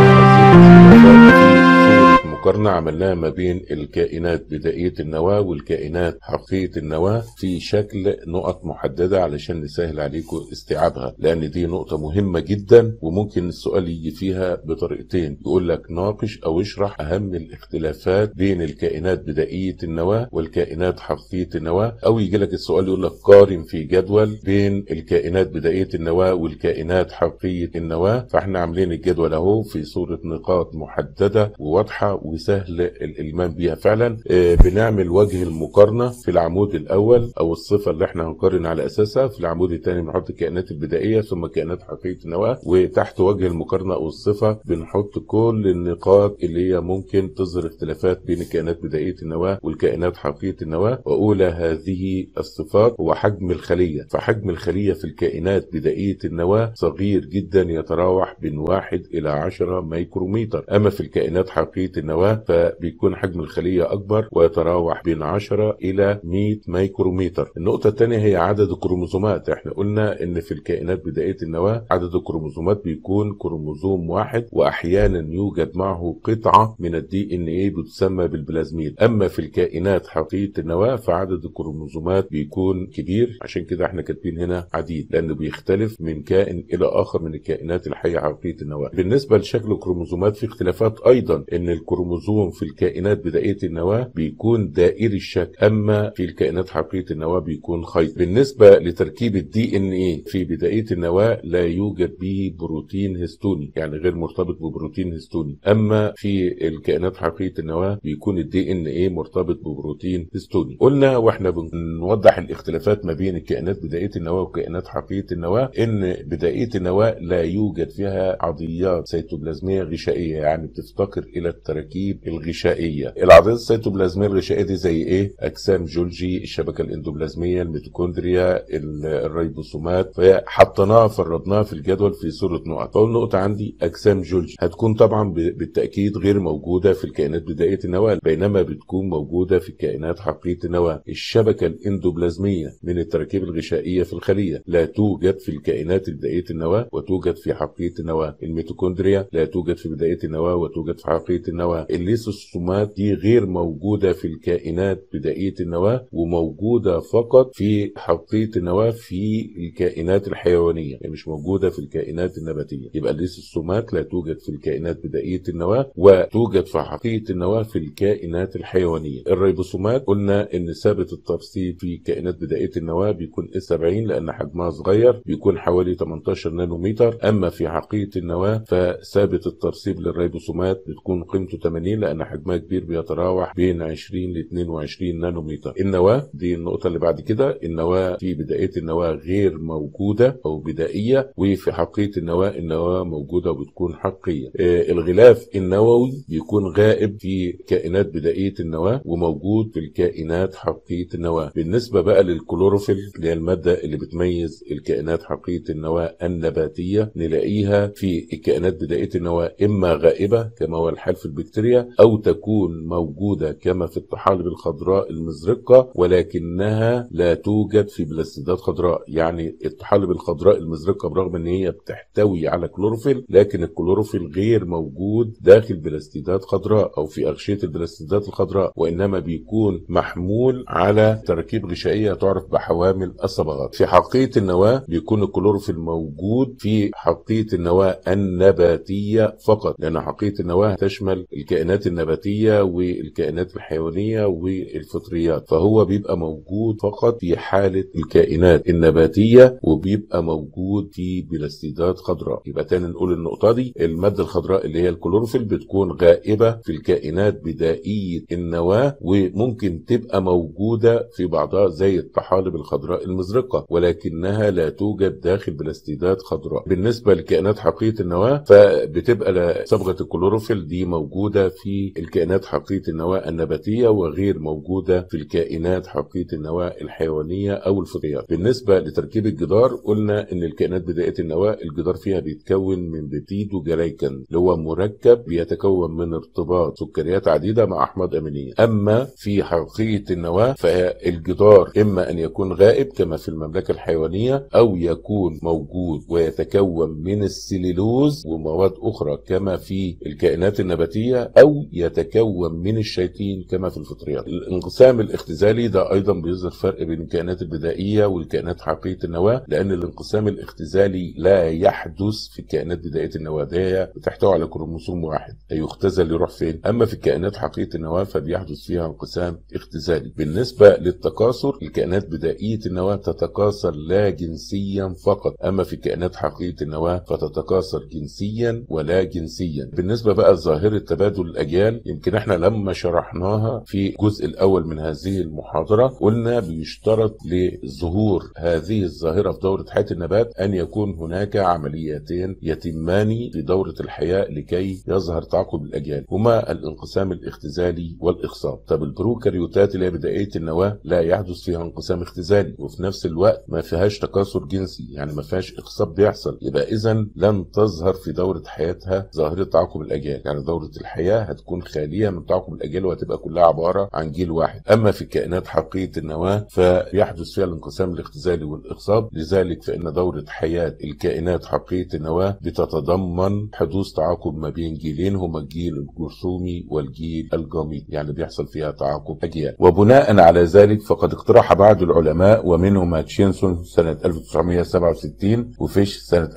هذه في صورة مقارنة عملناها ما بين الكائنات بدائية النواة والكائنات حقيقية النواة في شكل نقط محددة علشان نسهل عليكم استيعابها لأن دي نقطة مهمة جدا وممكن السؤال يجي فيها بطريقتين يقول لك ناقش أو اشرح أهم الاختلافات بين الكائنات بدائية النواة والكائنات حقيقية النواة أو يجي لك السؤال يقول لك قارن في جدول بين الكائنات بدائية النواة والكائنات حقيقية النواة فاحنا عاملين الجدول اهو في صورة نقاط محددة وواضحة وسهل الإلمام بيها فعلا آه، بنعمل وجه المقارنة في العمود الأول أو الصفة اللي احنا هنقارن على أساسها في العمود الثاني بنحط الكائنات البدائية ثم كائنات حقيقية النواة وتحت وجه المقارنة أو الصفة بنحط كل النقاط اللي هي ممكن تظهر اختلافات بين الكائنات بدائية النواة والكائنات حقيقية النواة وأولى هذه الصفات هو حجم الخلية فحجم الخلية في الكائنات بدائية النواة صغير جدا يتراوح بين واحد إلى عشرة ميكرومتر أما في الكائنات حقيقية النواة فبيكون حجم الخلية أكبر ويتراوح بين 10 إلى 100 ميكرومتر النقطة الثانية هي عدد الكروموزومات احنا قلنا ان في الكائنات بدائية النواة عدد الكروموزومات بيكون كروموزوم واحد واحيانا يوجد معه قطعة من الدي ان ايه بتسمى بالبلازميد اما في الكائنات حقيقية النواة فعدد الكروموزومات بيكون كبير عشان كده احنا كاتبين هنا عديد لانه بيختلف من كائن الى اخر من الكائنات الحية حقيقية النواة بالنسبة لشكل الكروموزومات في اختلافات ايضا ان الكروموزوم في الكائنات بدائية النواة بيكون دائري الشكل اما في الكائنات حقيقية النواة بيكون خيط بالنسبة لتركيب الدي ان ايه في بدائية النواة لا يوجد به بروتين هستوني يعني غير مرتبط ببروتين هستوني اما في الكائنات حقيقية النواة بيكون الدي ان ايه مرتبط ببروتين هستوني قلنا واحنا بنوضح الاختلافات ما بين الكائنات بدائية النواة وكائنات حقيقية النواة ان بدائية النواة لا يوجد فيها عضيات سيتوبلازمية غشائية يعني بتفتقر الى التراكيب الغشائية العضيات السيتوبلازمية الغشائية دي زي ايه اجسام جولجي الشبكة الاندوبلازمية الميتوكوندريا الريبوسومات فحطيناها فردناها في الجدول في صورة نقط فاول نقطة عندي اجسام جولجي هتكون طبعا بالتأكيد غير موجودة في الكائنات بدائية النواة بينما بتكون موجودة في الكائنات حقيقية النواة الشبكة الاندوبلازمية من التراكيب الغشائية في الخلية لا توجد في الكائنات بدائية النواة وتوجد في حقيقية النواة الميتوكوندريا لا توجد في بدائية النواة وتوجد في حقيقية النواة الليسوسومات دي غير موجودة في الكائنات بدائية النواة وموجودة فقط في حقيقية النواة في الكائنات الحيوانية يعني مش موجودة في الكائنات النباتية يبقى الليسوسومات لا توجد في الكائنات بدائية النواة وتوجد في حقيقية النواة في الكائنات الحيوانية الريبوسومات قلنا ان ثابت الترسيب في كائنات بدائية النواة بيكون اس 70 لان حجمها صغير بيكون حوالي 18 نانومتر اما في حقيقة النواة فثابت الترسيب للريبوسومات بتكون قيمته 80 لان حجمها كبير بيتراوح بين 20 ل 22 نانومتر النواة دي النقطة اللي بعد كده النواة في بداية النواة غير موجودة او بدائية وفي حقيقة النواة النواة موجودة وبتكون حقيقية آه الغلاف النووي بيكون غائب في كائنات بدائية النواة وموجود في الكائنات حقيقية النواة بالنسبة بقى للكلوروفيل اللي هي المادة اللي بتميز الكائنات حقيقية النواة النباتية نلاقيها في الكائنات بدائية النواة اما غائبة كما هو الحال في البكتيريا او تكون موجودة كما في الطحالب الخضراء المزرقة ولكنها لا توجد في بلاستيدات خضراء يعني الطحالب الخضراء المزرقة برغم ان هي بتحتوي على كلوروفيل لكن الكلوروفيل غير موجود داخل بلاستيدات خضراء او في اغشية البلاستيدات الخضراء وانما بيكون محمول على تراكيب غشائية تعرف بحوامل الصبغات في حقيقة النواة بيكون الكلوروفيل موجود في حقيقة النواة النباتية فقط لان حقيقة النواة تشمل الكائنات الكائنات النباتيه والكائنات الحيوانيه والفطريات فهو بيبقى موجود فقط في حاله الكائنات النباتيه وبيبقى موجود في بلاستيدات خضراء يبقى تاني نقول النقطه دي الماده الخضراء اللي هي الكلوروفيل بتكون غائبه في الكائنات بدائيه النواه وممكن تبقى موجوده في بعضها زي الطحالب الخضراء المزرقه ولكنها لا توجد داخل بلاستيدات خضراء بالنسبه لكائنات حقيقيه النواه فبتبقى صبغه الكلوروفيل دي موجوده في الكائنات حقيقيه النواه النباتيه وغير موجوده في الكائنات حقيقيه النواه الحيوانيه او الفطريات بالنسبه لتركيب الجدار قلنا ان الكائنات بدائيه النواه الجدار فيها بيتكون من بيبتيد وجلايكن اللي هو مركب بيتكون من ارتباط سكريات عديده مع احماض امينيه اما في حقيقه النواه فالجدار اما ان يكون غائب كما في المملكه الحيوانيه او يكون موجود ويتكون من السليلوز ومواد اخرى كما في الكائنات النباتيه او يتكون من الشيتين كما في الفطريات الانقسام الاختزالي ده ايضا بيظهر فرق بين الكائنات البدائيه والكائنات حقيقيه النواه لان الانقسام الاختزالي لا يحدث في الكائنات بدائيه النواه ده بتحتوي على كروموسوم واحد يختزل يروح فين اما في الكائنات حقيقيه النواه فبيحدث فيها انقسام اختزالي بالنسبه للتكاثر الكائنات بدائيه النواه تتكاثر لا جنسيا فقط اما في الكائنات حقيقيه النواه فتتكاثر جنسيا ولا جنسيا بالنسبه بقى لظاهره تبادل الاجيال يمكن احنا لما شرحناها في الجزء الاول من هذه المحاضره قلنا بيشترط لظهور هذه الظاهره في دوره حياه النبات ان يكون هناك عمليتين يتمان في دوره الحياه لكي يظهر تعاقب الاجيال هما الانقسام الاختزالي والاخصاب طب البروكاريوتات اللي هي بدائيه النواه لا يحدث فيها انقسام اختزالي وفي نفس الوقت ما فيهاش تكاثر جنسي يعني ما فيهاش اخصاب بيحصل يبقى اذا لن تظهر في دوره حياتها ظاهره تعاقب الاجيال يعني دوره الحياه هتكون خاليه من تعاقب الاجيال وهتبقى كلها عباره عن جيل واحد اما في الكائنات حقيقيه النواه فيحدث فيها الانقسام الاختزالي والاخصاب لذلك فان دوره حياه الكائنات حقيقيه النواه بتتضمن حدوث تعاقب ما بين جيلين هما الجيل الجرثومي والجيل الجميل يعني بيحصل فيها تعاقب اجيال وبناء على ذلك فقد اقترح بعض العلماء ومنهم ماتشينسون سنه 1967 وفيش سنه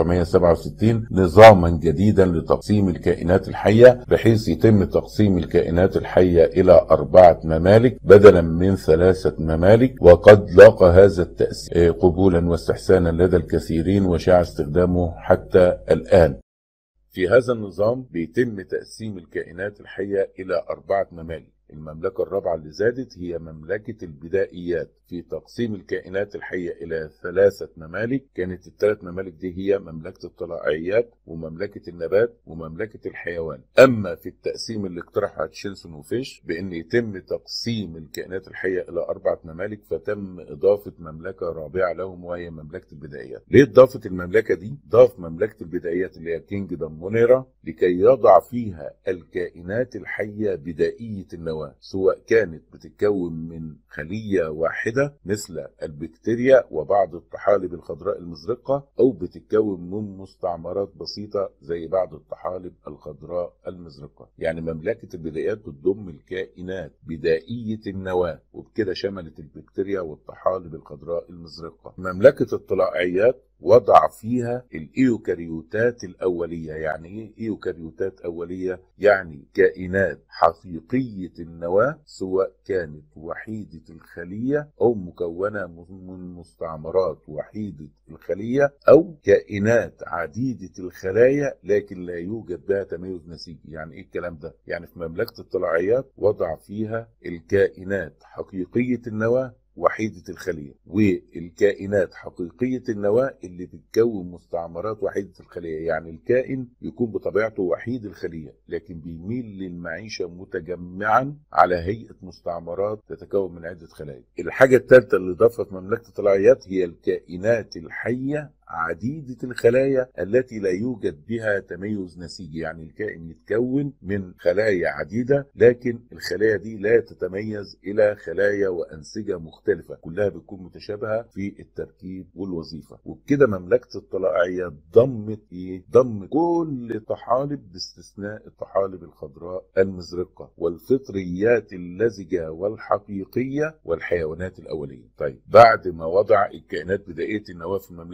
1967 نظاما جديدا لتقسيم الكائنات الحيه بحيث يتم تقسيم الكائنات الحيه الى اربعه ممالك بدلا من ثلاثه ممالك وقد لاقى هذا التاسيس قبولا واستحسانا لدى الكثيرين وشاع استخدامه حتى الان في هذا النظام بيتم تقسيم الكائنات الحيه الى اربعه ممالك المملكة الرابعة اللي زادت هي مملكة البدائيات في تقسيم الكائنات الحية إلى ثلاثة ممالك كانت الثلاث ممالك دي هي مملكة الطلائعيات ومملكة النبات ومملكة الحيوان أما في التقسيم اللي اقترحه تشيلسون وفيش بأن يتم تقسيم الكائنات الحية إلى أربعة ممالك فتم إضافة مملكة رابعة لهم وهي مملكة البدائيات ليه إضافة المملكة دي؟ ضاف مملكة البدائيات اللي هي كينجدم مونيرا لكي يضع فيها الكائنات الحية بدائية النواه سواء كانت بتتكون من خلية واحدة مثل البكتيريا وبعض الطحالب الخضراء المزرقة أو بتتكون من مستعمرات بسيطة زي بعض الطحالب الخضراء المزرقة يعني مملكة البدايات بتضم الكائنات بدائية النواة وبكده شملت البكتيريا والطحالب الخضراء المزرقة مملكة الطلائعيات وضع فيها الايوكاريوتات الاوليه يعني ايه ايوكاريوتات اوليه يعني كائنات حقيقيه النواه سواء كانت وحيده الخليه او مكونه من مستعمرات وحيده الخليه او كائنات عديده الخلايا لكن لا يوجد بها تميز نسيجي يعني ايه الكلام ده يعني في مملكه الطلائعيات وضع فيها الكائنات حقيقيه النواه وحيدة الخلية والكائنات حقيقية النواة اللي بتكون مستعمرات وحيدة الخلية يعني الكائن يكون بطبيعته وحيد الخلية لكن بيميل للمعيشة متجمعا على هيئة مستعمرات تتكون من عدة خلايا الحاجة الثالثة اللي ضافت مملكة الطلائعيات هي الكائنات الحية عديدة الخلايا التي لا يوجد بها تميز نسيجي يعني الكائن يتكون من خلايا عديدة لكن الخلايا دي لا تتميز إلى خلايا وأنسجة مختلفة كلها بتكون متشابهة في التركيب والوظيفة وبكده مملكة الطلائعيات ضمت إيه؟ ضم كل الطحالب باستثناء الطحالب الخضراء المزرقة والفطريات اللزجة والحقيقية والحيوانات الأولية طيب بعد ما وضع الكائنات بدائية النواة في مملكة البداية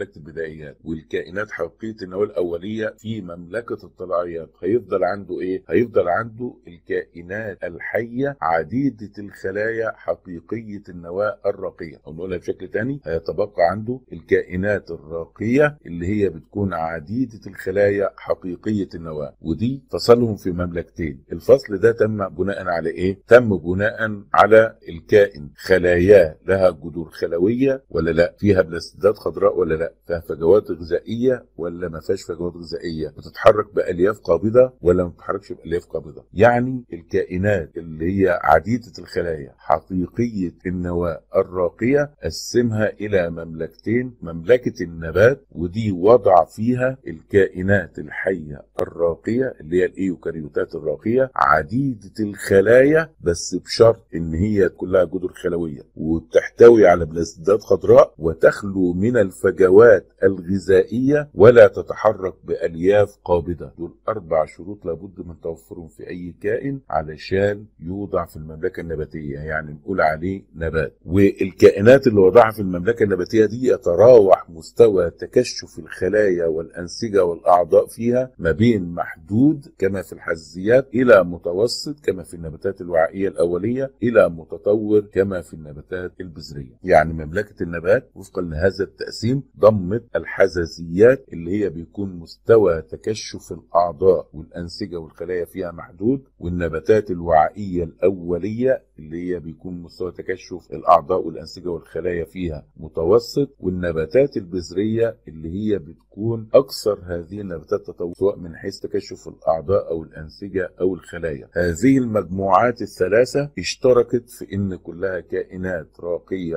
البدائيات والكائنات حقيقيه النواه الاوليه في مملكه الطلائعيات هيفضل عنده ايه هيفضل عنده الكائنات الحيه عديده الخلايا حقيقيه النواه الراقيه او نقولها بشكل تاني هيتبقى عنده الكائنات الراقيه اللي هي بتكون عديده الخلايا حقيقيه النواه ودي فصلهم في مملكتين الفصل ده تم بناء على ايه تم بناء على الكائن خلاياه لها جذور خلويه ولا لا فيها بلاستيدات خضراء ولا لا فيها فجوات غذائيه ولا ما فيهاش فجوات غذائيه بتتحرك بالياف قابضه ولا ما بتتحركش بالياف قابضه يعني الكائنات اللي هي عديده الخلايا حقيقيه النواه الراقيه قسمها الى مملكتين مملكه النبات ودي وضع فيها الكائنات الحيه الراقيه اللي هي الايوكاريوتات الراقيه عديده الخلايا بس بشرط ان هي كلها جذور خلويه وبتحتوي على بلاستيدات خضراء وتخلو من الفجوات الغذائيه ولا تتحرك بالياف قابضه دول اربع شروط لابد من توفرهم في اي كائن علشان يوضع في المملكه النباتيه يعني نقول عليه نبات والكائنات اللي وضعها في المملكه النباتيه دي يتراوح مستوى تكشف الخلايا والانسجه والاعضاء فيها ما بين محدود كما في الحزيات الى متوسط كما في النباتات الوعائيه الاوليه الى متطور كما في النباتات البذريه يعني مملكه النبات وفقا لهذا التقسيم ضمت الحزازيات اللي هي بيكون مستوى تكشف الاعضاء والانسجه والخلايا فيها محدود والنباتات الوعائيه الاوليه اللي هي بيكون مستوى تكشف الاعضاء والانسجه والخلايا فيها متوسط والنباتات البذريه اللي هي بتكون اكثر هذه النباتات تطور سواء من حيث تكشف الاعضاء او الانسجه او الخلايا هذه المجموعات الثلاثه اشتركت في ان كلها كائنات راقيه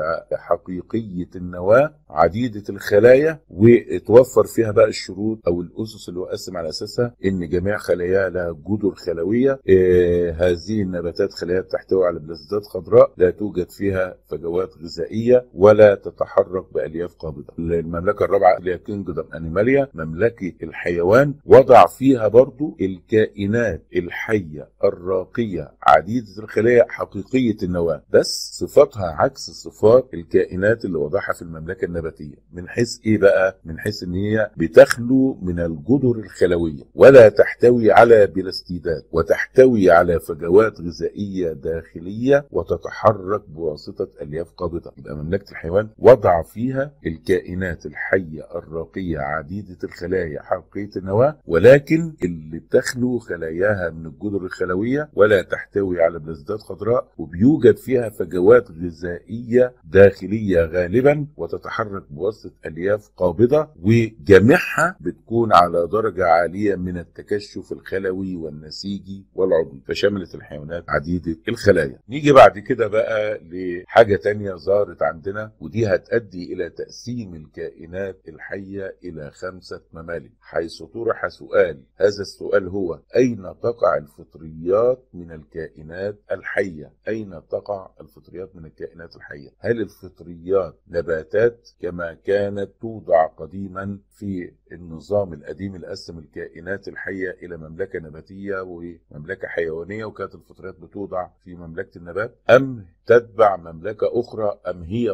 حقيقيه النواه عديده الخلايا وتوفر فيها بقى الشروط او الاسس اللي هو قسم على اساسها ان جميع خلاياها لها جذور خلويه آه هذه النباتات خلايات تحتوي على بلاستيدات خضراء لا توجد فيها فجوات غذائيه ولا تتحرك بالياف قابضه المملكه الرابعه اللي هي كينجدم انيماليا مملكه الحيوان وضع فيها برضو الكائنات الحيه الراقيه عديده الخلايا حقيقيه النواه بس صفاتها عكس صفات الكائنات اللي وضعها في المملكه النباتيه من حيث ايه بقى من حيث ان هي بتخلو من الجذر الخلويه ولا تحتوي على بلاستيدات وتحتوي على فجوات غذائيه داخليه وتتحرك بواسطه الياف قابضه يبقى مملكه الحيوان وضع فيها الكائنات الحيه الراقيه عديده الخلايا حقيقيه النواه ولكن اللي بتخلو خلاياها من الجذر الخلويه ولا تحتوي على بلاستيدات خضراء وبيوجد فيها فجوات غذائيه داخليه غالبا وتتحرك بواسطه الياف قابضه وجميعها بتكون على درجه عاليه من التكشف الخلوي والنسيجي والعضوي فشملت الحيوانات عديده الخلايا نيجي بعد كده بقى لحاجه تانية ظهرت عندنا ودي هتؤدي الى تقسيم الكائنات الحيه الى خمسه ممالك حيث طرح سؤال هذا السؤال هو اين تقع الفطريات من الكائنات الحيه اين تقع الفطريات من الكائنات الحيه هل الفطريات نباتات كما كانت توضع قديما في النظام القديم اللي قسم الكائنات الحيه الى مملكه نباتيه ومملكه حيوانيه وكانت الفطريات بتوضع في مملكه النبات ام تتبع مملكه اخرى ام هي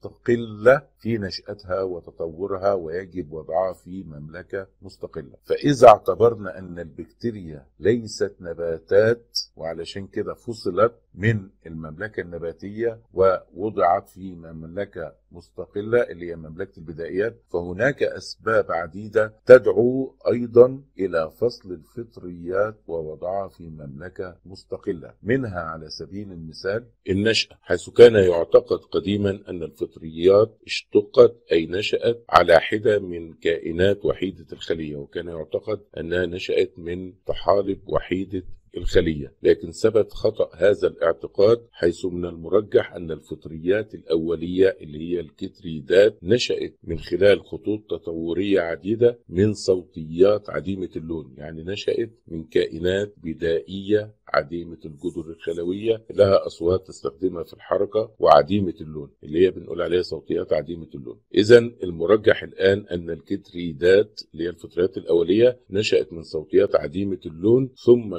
مستقله في نشاتها وتطورها ويجب وضعها في مملكه مستقله فاذا اعتبرنا ان البكتيريا ليست نباتات وعلشان كده فصلت من المملكه النباتيه ووضعت في مملكه مستقله اللي هي مملكه البدائيات فهناك اسباب عديده تدعو ايضا الى فصل الفطريات ووضعها في مملكه مستقله منها على سبيل المثال النشأة حيث كان يعتقد قديما ان الفطريات اشتقت اي نشأت على حدة من كائنات وحيدة الخلية وكان يعتقد انها نشأت من طحالب وحيدة الخلية لكن ثبت خطأ هذا الاعتقاد حيث من المرجح أن الفطريات الأولية اللي هي الكتريدات نشأت من خلال خطوط تطورية عديدة من صوتيات عديمة اللون يعني نشأت من كائنات بدائية عديمة الجذر الخلوية لها أصوات تستخدمها في الحركة وعديمة اللون اللي هي بنقول عليها صوتيات عديمة اللون إذا المرجح الآن أن الكتريدات اللي هي الفطريات الأولية نشأت من صوتيات عديمة اللون ثم اشتق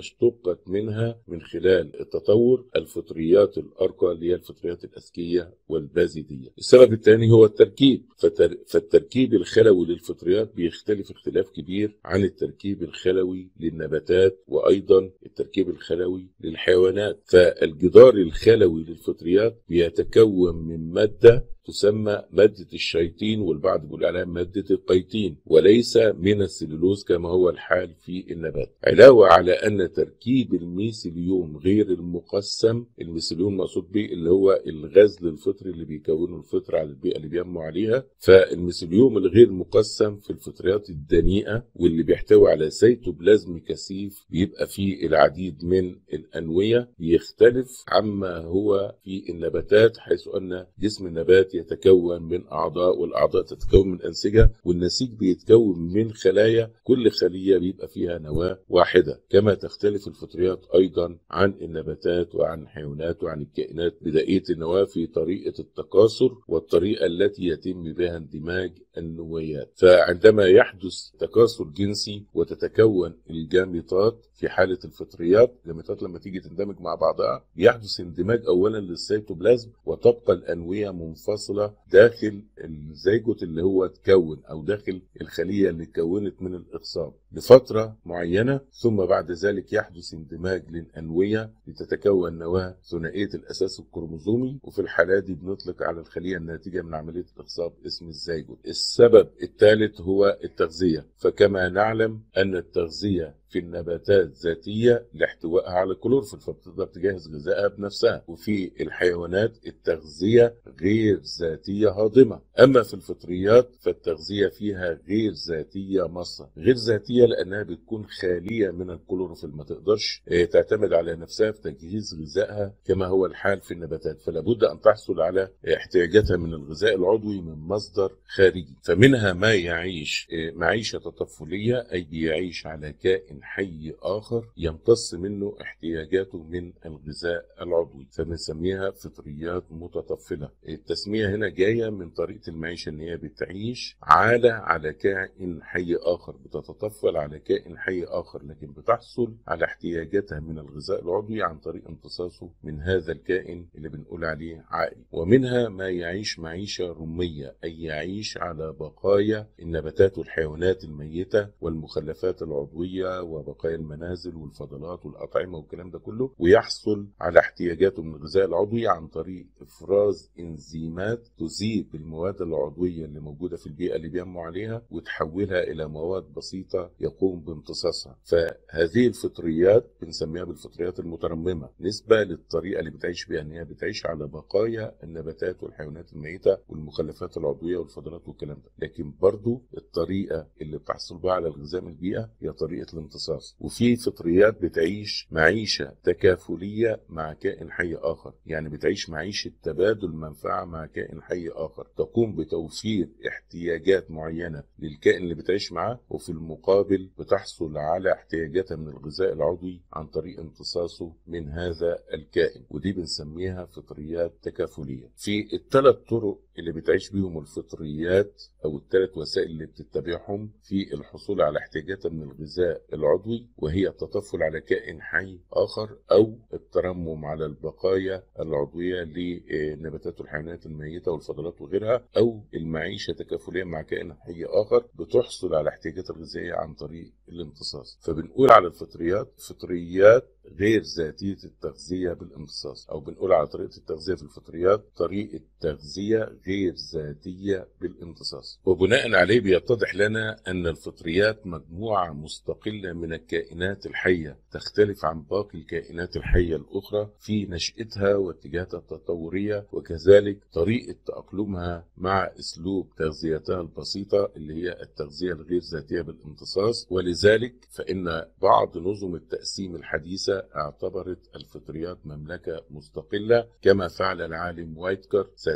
استلقت منها من خلال التطور الفطريات الأرقى اللي هي الفطريات الأذكية والبازيدية السبب الثاني هو التركيب فتر... فالتركيب الخلوي للفطريات بيختلف اختلاف كبير عن التركيب الخلوي للنباتات وأيضا التركيب الخلوي للحيوانات فالجدار الخلوي للفطريات بيتكون من مادة تسمى مادة الشيطين والبعض بيقول عليها مادة القيتين وليس من السلولوز كما هو الحال في النبات علاوة على أن تركيب الميسيليوم غير المقسم الميسيليوم مقصود به اللي هو الغزل الفطري اللي بيكونه الفطر على البيئة اللي بينمو عليها فالميسيليوم الغير مقسم في الفطريات الدنيئة واللي بيحتوي على سيتوبلازم كثيف بيبقى فيه العديد من الأنوية بيختلف عما هو في النباتات حيث أن جسم النبات يتكون من أعضاء والأعضاء تتكون من أنسجة والنسيج بيتكون من خلايا كل خلية بيبقى فيها نواة واحدة كما تختلف الفطريات أيضا عن النباتات وعن الحيوانات وعن الكائنات بدائية النواة في طريقة التكاثر والطريقة التي يتم بها اندماج النويات فعندما يحدث تكاثر جنسي وتتكون الجاميطات في حالة الفطريات الجاميطات لما تيجي تندمج مع بعضها بيحدث اندماج أولا للسيتوبلازم وتبقى الأنوية منفصلة داخل الزيجوت اللي هو تكون أو داخل الخلية اللي اتكونت من الإخصاب لفترة معينة ثم بعد ذلك يحدث اندماج للأنوية لتتكون نواة ثنائية الأساس الكروموزومي وفي الحالة دي بنطلق على الخلية الناتجة من عملية الإخصاب اسم الزيجوت السبب الثالث هو التغذية فكما نعلم أن التغذية في النباتات ذاتية لاحتوائها على الكلورفيل فبتقدر تجهز غذائها بنفسها وفي الحيوانات التغذية غير ذاتية هاضمة أما في الفطريات فالتغذية فيها غير ذاتية مصة غير ذاتية لأنها بتكون خالية من الكلورفيل ما تقدرش تعتمد على نفسها في تجهيز غذائها كما هو الحال في النباتات فلا بد أن تحصل على احتياجاتها من الغذاء العضوي من مصدر خارجي فمنها ما يعيش معيشة تطفلية أي بيعيش على كائن حي آخر يمتص منه احتياجاته من الغذاء العضوي فبنسميها فطريات متطفلة التسمية هنا جاية من طريقة المعيشة ان هي بتعيش على على كائن حي آخر بتتطفل على كائن حي آخر لكن بتحصل على احتياجاتها من الغذاء العضوي عن طريق امتصاصه من هذا الكائن اللي بنقول عليه عائل ومنها ما يعيش معيشة رمية أي يعيش على بقايا النباتات والحيوانات الميتة والمخلفات العضوية وبقايا المنازل والفضلات والأطعمة والكلام ده كله ويحصل على احتياجاته من الغذاء العضوي عن طريق إفراز إنزيمات تذيب المواد العضوية اللي موجودة في البيئة اللي بينمو عليها وتحولها إلى مواد بسيطة يقوم بامتصاصها فهذه الفطريات بنسميها بالفطريات المترممة نسبة للطريقة اللي بتعيش بيها إن هي بتعيش على بقايا النباتات والحيوانات الميتة والمخلفات العضوية والفضلات والكلام ده لكن برضو الطريقة اللي بتحصل بها على الغذاء من البيئة هي طريقة الامتصاص وفي فطريات بتعيش معيشة تكافلية مع كائن حي آخر يعني بتعيش معيشة تبادل منفعة مع كائن حي آخر تقوم بتوفير احتياجات معينة للكائن اللي بتعيش معاه وفي المقابل بتحصل على احتياجاتها من الغذاء العضوي عن طريق امتصاصه من هذا الكائن ودي بنسميها فطريات تكافلية في الثلاث طرق اللي بتعيش بيهم الفطريات او الثلاث وسائل اللي بتتبعهم في الحصول على احتياجاتها من الغذاء العضوي وهي التطفل على كائن حي اخر او الترمم على البقايا العضويه للنباتات والحيوانات الميته والفضلات وغيرها او المعيشه تكافليا مع كائن حي اخر بتحصل على احتياجات الغذائيه عن طريق الامتصاص فبنقول على الفطريات فطريات غير ذاتيه التغذيه بالامتصاص او بنقول على طريقه التغذيه في الفطريات طريقه تغذيه غير ذاتيه بالامتصاص وبناء عليه بيتضح لنا ان الفطريات مجموعه مستقله من الكائنات الحيه تختلف عن باقي الكائنات الحيه الاخرى في نشاتها واتجاهاتها التطوريه وكذلك طريقه تاقلمها مع اسلوب تغذيتها البسيطه اللي هي التغذيه الغير ذاتيه بالامتصاص ولذلك فان بعض نظم التقسيم الحديثه اعتبرت الفطريات مملكه مستقله كما فعل العالم وايتكر سنه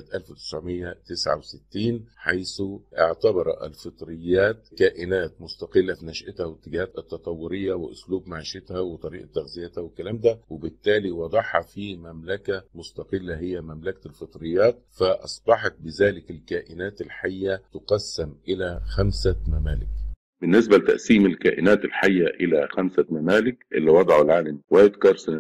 1969 حيث اعتبر الفطريات كائنات مستقله في نشاتها واتجاهاتها التطوريه واسلوب معيشتها وطريقه تغذيتها والكلام ده وبالتالي وضعها في مملكه مستقله هي مملكه الفطريات فاصبحت بذلك الكائنات الحيه تقسم الى خمسه ممالك بالنسبة لتقسيم الكائنات الحية إلى خمسة ممالك اللي وضعه العالم وايتكر سنة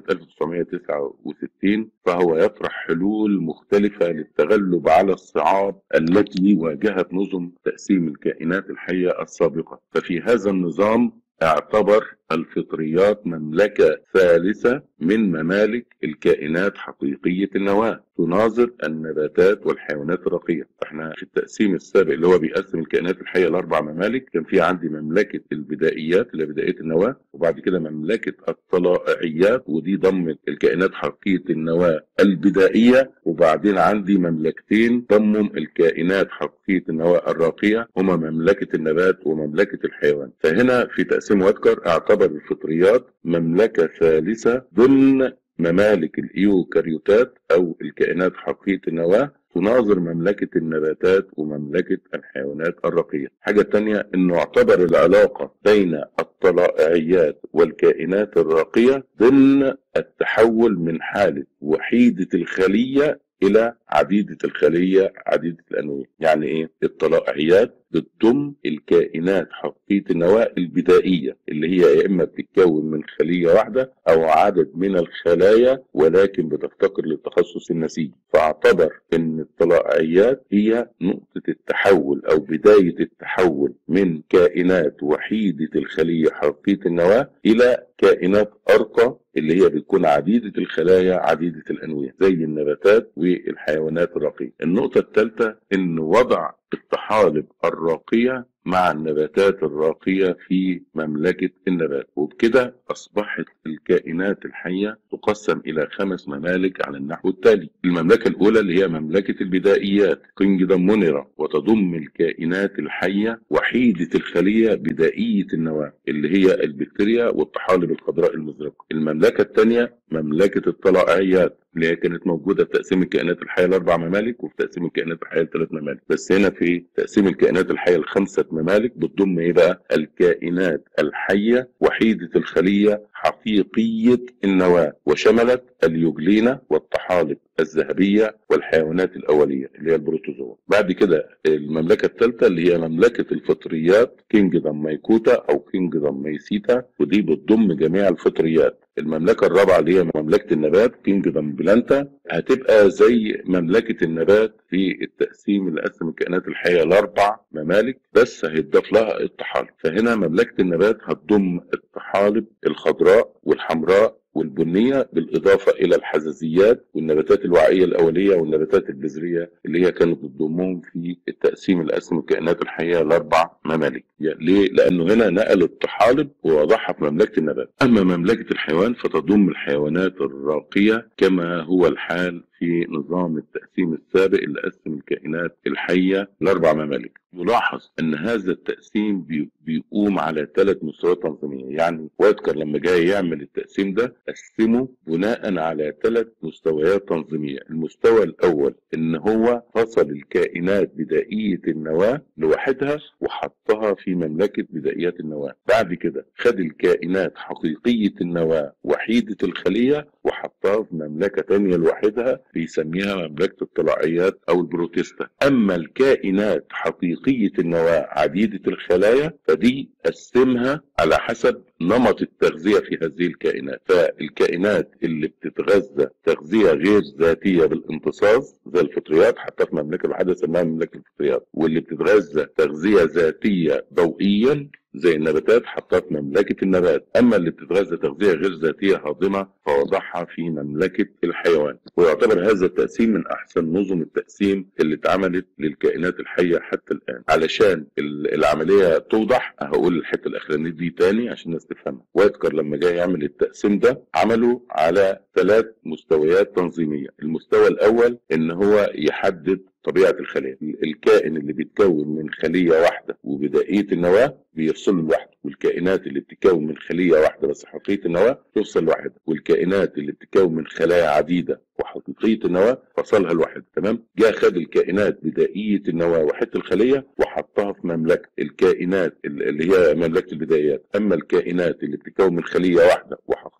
1969 فهو يطرح حلول مختلفة للتغلب على الصعاب التي واجهت نظم تقسيم الكائنات الحية السابقة ففي هذا النظام اعتبر الفطريات مملكة ثالثة من ممالك الكائنات حقيقية النواة تناظر النباتات والحيوانات الرقية احنا في التقسيم السابق اللي هو بيقسم الكائنات الحية لأربع ممالك كان في عندي مملكة البدائيات اللي بداية النواة وبعد كده مملكة الطلائعيات ودي ضمت الكائنات حقيقية النواة البدائية وبعدين عندي مملكتين ضمهم الكائنات حقيقية النواة الراقية هما مملكة النبات ومملكة الحيوان فهنا في تقسيم واتكر اعتبر الفطريات مملكة ثالثة ضمن ممالك الايوكاريوتات او الكائنات حقيقية النواة تناظر مملكة النباتات ومملكة الحيوانات الرقية حاجة تانية انه اعتبر العلاقة بين الطلائعيات والكائنات الراقية ضمن التحول من حالة وحيدة الخلية الى عديدة الخلية عديدة الانواع يعني ايه الطلائعيات بتضم الكائنات حقيقية النواة البدائية اللي هي يا اما بتتكون من خلية واحدة او عدد من الخلايا ولكن بتفتقر للتخصص النسيجي فاعتبر ان الطلائعيات هي نقطة التحول او بداية التحول من كائنات وحيدة الخلية حقيقية النواة الى كائنات ارقى اللي هي بتكون عديدة الخلايا عديدة الأنواع زي النباتات والحيوانات الرقية النقطة الثالثة إن وضع الطحالب الراقية مع النباتات الراقية في مملكة النبات وبكده أصبحت الكائنات الحية تقسم إلى خمس ممالك على النحو التالي المملكة الأولى اللي هي مملكة البدائيات كينجدم مونيرا وتضم الكائنات الحية وحيدة الخلية بدائية النواة اللي هي البكتيريا والطحالب الخضراء المزرقة المملكة الثانية مملكة الطلائعيات اللي هي كانت موجوده في تقسيم الكائنات الحيه لاربع ممالك وفي تقسيم الكائنات الحيه لثلاث ممالك بس هنا في تقسيم الكائنات الحيه لخمسه ممالك بتضم ايه بقى الكائنات الحيه وحيده الخليه حقيقيه النواه وشملت اليوجلينا والطحالب الذهبيه والحيوانات الاوليه اللي هي البروتوزوا بعد كده المملكه الثالثه اللي هي مملكه الفطريات كينجدم مايكوتا او كينجدم ميسيتا ودي بتضم جميع الفطريات المملكة الرابعة اللي هي مملكة النبات كينجدم بلانتا هتبقى زي مملكة النبات في التقسيم اللي قسم الكائنات الحية لأربع ممالك بس هيتضاف لها الطحالب فهنا مملكة النبات هتضم الطحالب الخضراء والحمراء والبنية بالإضافة إلى الحزازيات والنباتات الوعية الأولية والنباتات البذرية اللي هي كانت بتضمهم في التقسيم القسم الكائنات الحية لأربع ممالك يعني ليه؟ لأنه هنا نقل الطحالب ووضعها في مملكة النبات أما مملكة الحيوان فتضم الحيوانات الراقية كما هو الحال في نظام التقسيم السابق اللي قسم الكائنات الحية لأربع ممالك يلاحظ أن هذا التقسيم بيقوم على ثلاث مستويات تنظيمية يعني وايتكر لما جاي يعمل التقسيم ده قسمه بناء على ثلاث مستويات تنظيمية المستوى الأول إن هو فصل الكائنات بدائية النواة لوحدها وحطها في مملكة بدائيات النواة بعد كده خد الكائنات حقيقية النواة وحيدة الخلية وحطها في مملكة تانية لوحدها بيسميها مملكة الطلائعيات أو البروتيستا أما الكائنات حقيقية النواة عديدة الخلايا فدي قسمها على حسب نمط التغذية في هذه الكائنات فالكائنات اللي بتتغذى تغذية غير ذاتية بالامتصاص زي الفطريات حتى في مملكة الوحدة سماها مملكة الفطريات واللي بتتغذى تغذية ذاتية ضوئيا زي النباتات حطها في مملكة النبات أما اللي بتتغذى تغذية غير ذاتية هاضمة فوضعها في مملكة الحيوان ويعتبر هذا التقسيم من أحسن نظم التقسيم اللي اتعملت للكائنات الحية حتى الآن علشان العملية توضح هقول الحتة الأخرانية دي تاني عشان الناس تفهمها وايتكر لما جاي يعمل التقسيم ده عمله على ثلاث مستويات تنظيمية المستوى الأول إن هو يحدد طبيعة الخلايا الكائن اللي بيتكون من خلية واحدة وبدائية النواة بيفصل لوحده والكائنات اللي بتتكون من خلية واحدة بس حقيقية النواة تفصل لوحدها والكائنات اللي بتتكون من خلايا عديدة وحقيقية النواة فصلها لوحدها تمام جاء خد الكائنات بدائية النواة وحدة الخلية وحطها في مملكة الكائنات اللي هي مملكة البدايات أما الكائنات اللي بتتكون من خلية واحدة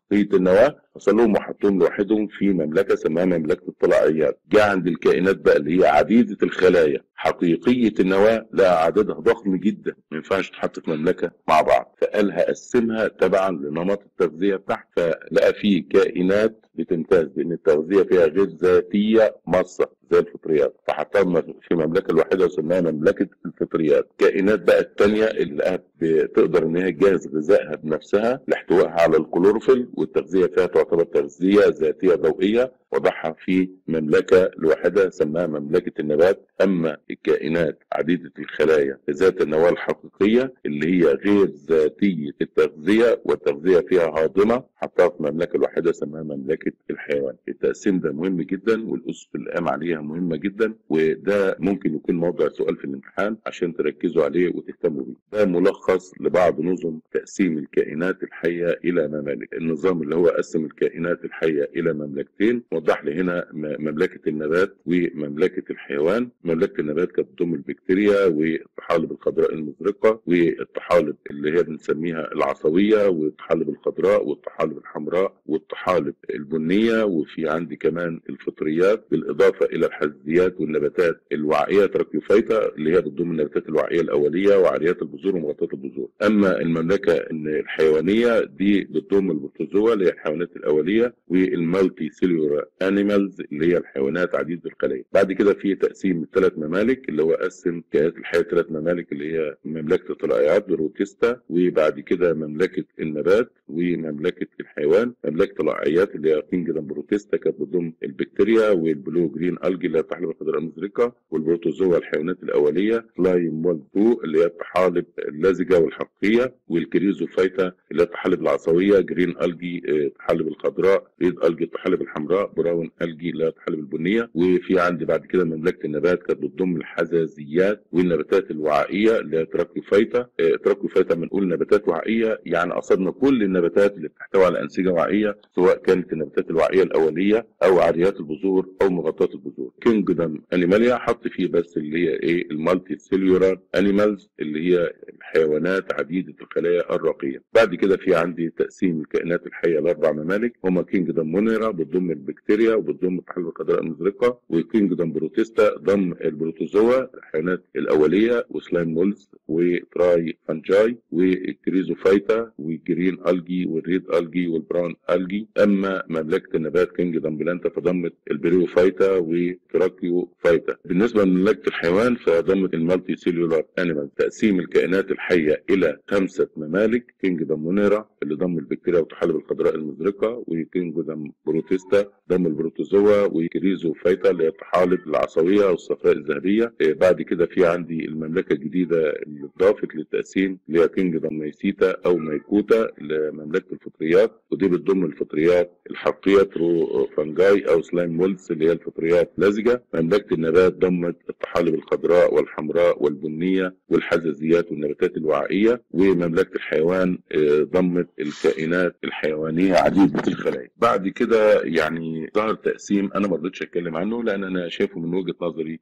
حقيقيه النواه فصلهم وحطهم لوحدهم في مملكه سماها مملكه الطلائعيات جاء عند الكائنات بقى اللي هي عديده الخلايا حقيقيه النواه لا عددها ضخم جدا ما ينفعش تحط في مملكه مع بعض فقال هقسمها تبعا لنمط التغذيه بتاعها فلقى فيه كائنات بتمتاز بان التغذيه فيها غير ذاتيه مصه زي الفطريات فحطها في مملكه الواحده وسماها مملكه الفطريات كائنات بقى الثانيه اللي بتقدر ان هي تجهز غذائها بنفسها لاحتوائها على الكلوروفيل والتغذيه فيها تعتبر تغذيه ذاتيه ضوئيه وضعها في مملكه لوحدها سماها مملكه النبات اما الكائنات عديده الخلايا ذات النواه الحقيقيه اللي هي غير ذاتيه التغذيه والتغذيه فيها هاضمه حطها في مملكه لوحدها سماها مملكه الحيوان التقسيم ده مهم جدا والاسس اللي قام عليها مهمه جدا وده ممكن يكون موضوع سؤال في الامتحان عشان تركزوا عليه وتهتموا بيه ده ملخص لبعض نظم تقسيم الكائنات الحيه الى ممالك النظام اللي هو قسم الكائنات الحيه الى مملكتين وضح لي هنا مملكه النبات ومملكه الحيوان مملكه النبات كانت بتضم البكتيريا والطحالب الخضراء المزرقه والطحالب اللي هي بنسميها العصويه والطحالب الخضراء والطحالب الحمراء والطحالب البنيه وفي عندي كمان الفطريات بالاضافه الى الحزيات والنباتات الوعيه تراكيوفايتا اللي هي بتضم النباتات الوعيه الاوليه وعاريات البذور ومغطاه البذور اما المملكه الحيوانيه دي بتضم البروتوزوا اللي هي الحيوانات الاوليه والمالتي سيلولار انيمالز اللي هي الحيوانات عديده الخلايا بعد كده في تقسيم الثلاث ممالك اللي هو قسم كائنات الحياه ثلاث ممالك اللي هي مملكه الطلائعات بروتيستا وبعد كده مملكه النبات ومملكه الحيوان مملكه الطلائعيات اللي هي كينجدم بروتيستا كانت بتضم البكتيريا والبلو جرين الجي اللي هي الطحالب الخضراء المزرقه والبروتوزوا الحيوانات الاوليه سلايم مولدو اللي هي الطحالب اللزجه والحقيقيه والكريزوفايتا اللي هي الطحالب العصويه جرين الجي الطحالب الخضراء ريد الجي الطحالب الحمراء براون الجي اللي هي الطحالب البنيه وفي عندي بعد كده مملكه النبات كانت بتضم الحزازيات والنباتات الوعائيه اللي هي تراكيوفايتا تراكيوفايتا بنقول نباتات وعائيه يعني قصدنا كل النباتات اللي بتحتوي على انسجه وعائيه سواء كانت النباتات الوعائيه الاوليه او عاريات البذور او مغطاه البذور كينجدم انيماليا حط فيه بس اللي هي ايه المالتي سيلولار انيمالز اللي هي الحيوانات عديده الخلايا الرقيه بعد كده في عندي تقسيم الكائنات الحيه لاربع ممالك هما كينجدم مونيرا بتضم البكتيريا وبتضم الطحالب الخضراء المزرقه وكينجدم بروتيستا ضم البروتوزوا الحيوانات الاوليه وسلايم مولز وتراي فانجاي والكريزوفايتا والجرين الجي والريد الجي والبراون الجي اما مملكه النبات كينجدم بلانتا فضمت البريوفايتا وتراكيو فايتا بالنسبه لمملكه الحيوان فضمت المالتي سيلولار انيمال تقسيم الكائنات الحيه الى خمسه ممالك كينجدم مونيرا اللي ضم البكتيريا والطحالب الخضراء المزرقه وكينجدم بروتيستا ضم البروتوزوا وكريزوفايتا اللي هي الطحالب العصويه والصفراء الذهبيه بعد كده في عندي المملكه الجديده اللي اتضافت للتقسيم اللي هي كينجدم ميسيتا او ميكوتا لمملكه الفطريات ودي بتضم الفطريات الحقيقيه ترو فانجاي او سلايم مولز اللي هي الفطريات لزجه مملكه النبات ضمت الطحالب الخضراء والحمراء والبنيه والحزازيات والنباتات الوعائيه ومملكه الحيوان ضمت الكائنات الحيوانيه عديده الخلايا بعد كده يعني ظهر تقسيم انا ما رضيتش اتكلم عنه لان انا شايفه من وجهه نظري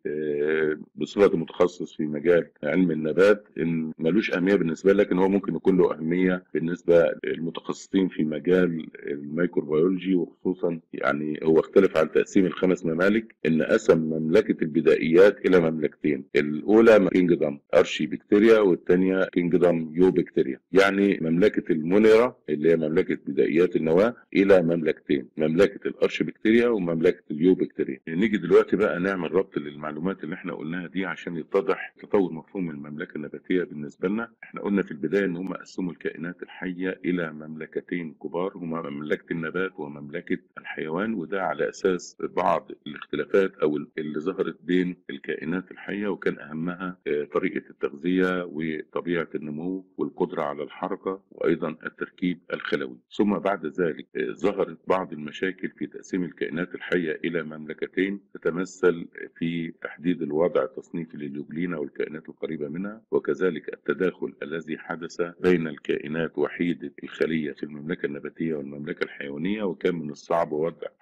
بصفه متخصص في مجال علم النبات ان ملوش اهميه بالنسبه لي لكن هو ممكن يكون له اهميه بالنسبه للمتخصصين في مجال الميكروبيولوجي وخصوصا يعني هو اختلف عن تقسيم الخمس ممالك ان قسم مملكه البدائيات الى مملكتين الاولى كينجدم ارشي بكتيريا والثانيه كينجدم يو بكتيريا يعني مملكه المونيرا اللي هي مملكه بدائيات النواه الى مملكتين مملكه الارشي بكتيريا ومملكه اليو بكتيريا نيجي دلوقتي بقى نعمل ربط للمعلومات اللي احنا قلناها دي عشان يتضح تطور مفهوم المملكه النباتيه بالنسبه لنا احنا قلنا في البدايه ان هم قسموا الكائنات الحيه الى مملكتين كبار هما مملكه النبات ومملكه الحيوان وده على اساس بعض الاختلافات او اللي ظهرت بين الكائنات الحيه وكان اهمها طريقه التغذيه وطبيعه النمو والقدره على الحركه وايضا التركيب الخلوي ثم بعد ذلك ظهرت بعض المشاكل في تقسيم الكائنات الحيه الى مملكتين تتمثل في تحديد الوضع التصنيفي لليوجلينا والكائنات القريبه منها وكذلك التداخل الذي حدث بين الكائنات وحيده الخليه في المملكه النباتيه والمملكه الحيوانيه وكان من الصعب وضع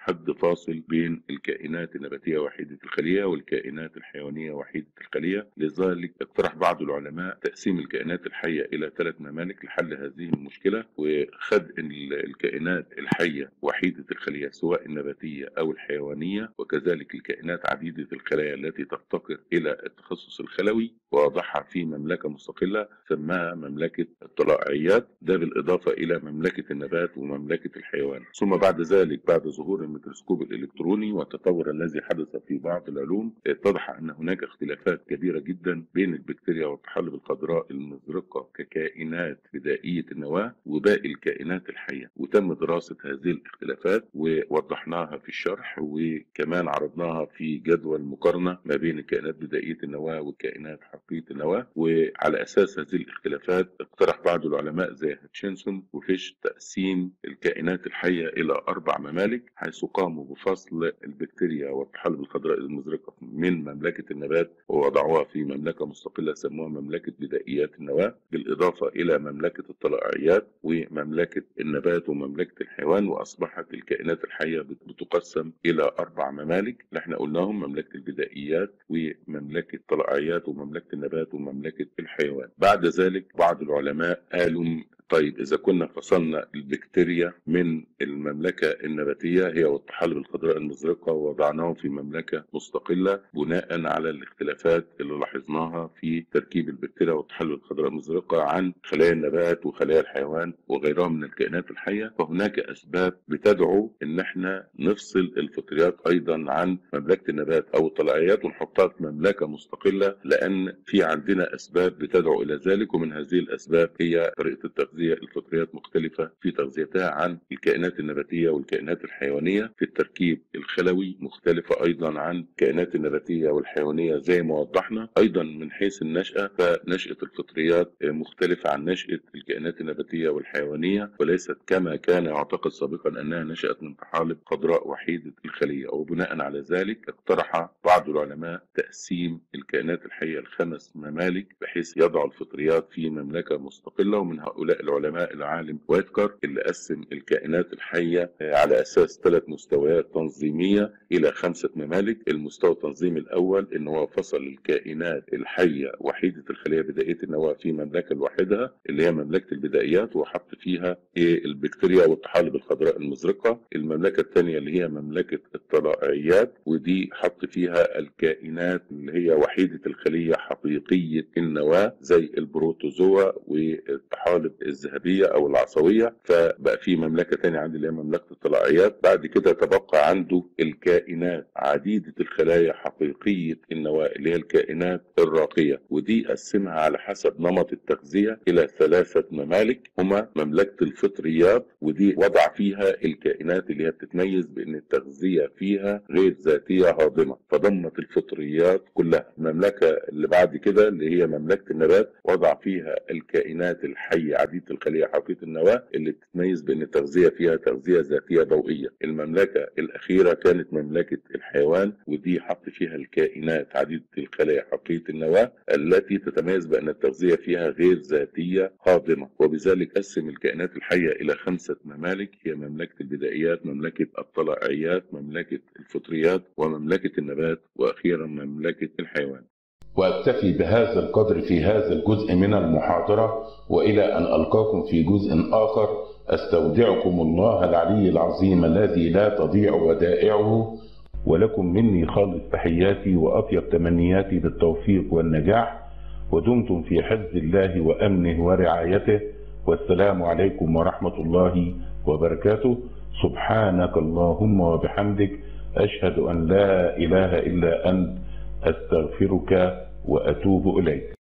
حد فاصل بين الكائنات النباتية وحيدة الخلية والكائنات الحيوانية وحيدة الخلية لذلك اقترح بعض العلماء تقسيم الكائنات الحية إلى ثلاث ممالك لحل هذه المشكلة وخد ال- الكائنات الحية وحيدة الخلية سواء النباتية أو الحيوانية وكذلك الكائنات عديدة الخلايا التي تفتقر إلى التخصص الخلوي ووضعها في مملكة مستقلة سماها مملكة الطلائعيات ده بالإضافة إلى مملكة النبات ومملكة الحيوان ثم بعد ذلك بعد ظهور الميكروسكوب الإلكتروني والتطور الذي حدث في بعض العلوم اتضح أن هناك اختلافات كبيرة جدا بين البكتيريا والطحالب الخضراء المزرقة ككائنات بدائية النواة وباقي الكائنات الحية وتم دراسة هذه الاختلافات ووضحناها في الشرح وكمان عرضناها في جدول مقارنة ما بين الكائنات بدائية النواة والكائنات حقيقية النواة وعلى أساس هذه الاختلافات اقترح بعض العلماء زي هاتشنسون وفيش تقسيم الكائنات الحية إلى أربع ممالك حيث قاموا بفصل البكتيريا والطحالب الخضراء المزرقة من مملكة النبات ووضعوها في مملكة مستقلة سموها مملكة بدائيات النواة بالإضافة إلى مملكة الطلائعيات ومملكة النبات ومملكة الحيوان وأصبحت الكائنات الحية بت- بتقسم إلى أربع ممالك اللي احنا قلناهم مملكة البدائيات ومملكة الطلائعيات ومملكة النبات ومملكة الحيوان بعد ذلك بعض العلماء قالوا طيب إذا كنا فصلنا البكتيريا من المملكة النباتية هي والطحالب الخضراء المزرقة ووضعناهم في مملكة مستقلة بناء على الاختلافات اللي لاحظناها في تركيب البكتيريا والطحالب الخضراء المزرقة عن خلايا النبات وخلايا الحيوان وغيرها من الكائنات الحية فهناك أسباب بتدعو إن احنا نفصل الفطريات أيضا عن مملكة النبات أو الطلائعيات ونحطها في مملكة مستقلة لأن في عندنا أسباب بتدعو إلى ذلك ومن هذه الأسباب هي طريقة التغذية الفطريات مختلفة في تغذيتها عن الكائنات النباتية والكائنات الحيوانية في التركيب الخلوي مختلفة أيضا عن الكائنات النباتية والحيوانية زي ما وضحنا أيضا من حيث النشأة فنشأة الفطريات مختلفة عن نشأة الكائنات النباتية والحيوانية وليست كما كان يعتقد سابقا أنها نشأت من طحالب خضراء وحيدة الخلية وبناء على ذلك اقترح بعض العلماء تقسيم الكائنات الحية لخمس ممالك بحيث يضع الفطريات في مملكة مستقلة ومن هؤلاء العلماء العالم ويتكر اللي قسم الكائنات الحية على أساس ثلاث مستويات تنظيمية إلى خمسة ممالك المستوى التنظيمي الأول إن هو فصل الكائنات الحية وحيدة الخلية بدائية النواة في مملكة لوحدها اللي هي مملكة البدائيات وحط فيها إيه البكتيريا والطحالب الخضراء المزرقة المملكة الثانية اللي هي مملكة الطلائعيات ودي حط فيها الكائنات اللي هي وحيدة الخلية حقيقية النواة زي البروتوزوا والطحالب الذهبية أو العصوية فبقى في مملكة تانية عندي اللي هي مملكة الطلائعيات بعد كده تبقى عنده الكائنات عديدة الخلايا حقيقية النواة اللي هي الكائنات الراقية ودي قسمها على حسب نمط التغذية إلى ثلاثة ممالك هما مملكة الفطريات ودي وضع فيها الكائنات اللي هي بتتميز بأن التغذية فيها غير ذاتية هاضمة فضمت الفطريات كلها المملكة اللي بعد كده اللي هي مملكة النبات وضع فيها الكائنات الحية عديدة الخلية حقيقة النواة اللي بتتميز بأن التغذية فيها تغذية ذاتية ضوئية المملكة الأخيرة كانت مملكة الحيوان ودي حط فيها الكائنات عديدة الخلايا حقيقة النواة التي تتميز بأن التغذية فيها غير ذاتية هاضمة وبذلك قسم الكائنات الحية إلى خمسة ممالك هي مملكة البدائيات مملكة الطلائعيات مملكة الفطريات ومملكة النبات وأخيرا مملكة الحيوان واكتفي بهذا القدر في هذا الجزء من المحاضرة وإلى أن ألقاكم في جزء آخر أستودعكم الله العلي العظيم الذي لا تضيع ودائعه ولكم مني خالص تحياتي وأطيب تمنياتي بالتوفيق والنجاح ودمتم في حفظ الله وأمنه ورعايته والسلام عليكم ورحمة الله وبركاته سبحانك اللهم وبحمدك أشهد أن لا إله إلا أنت أستغفرك وأتوب إليك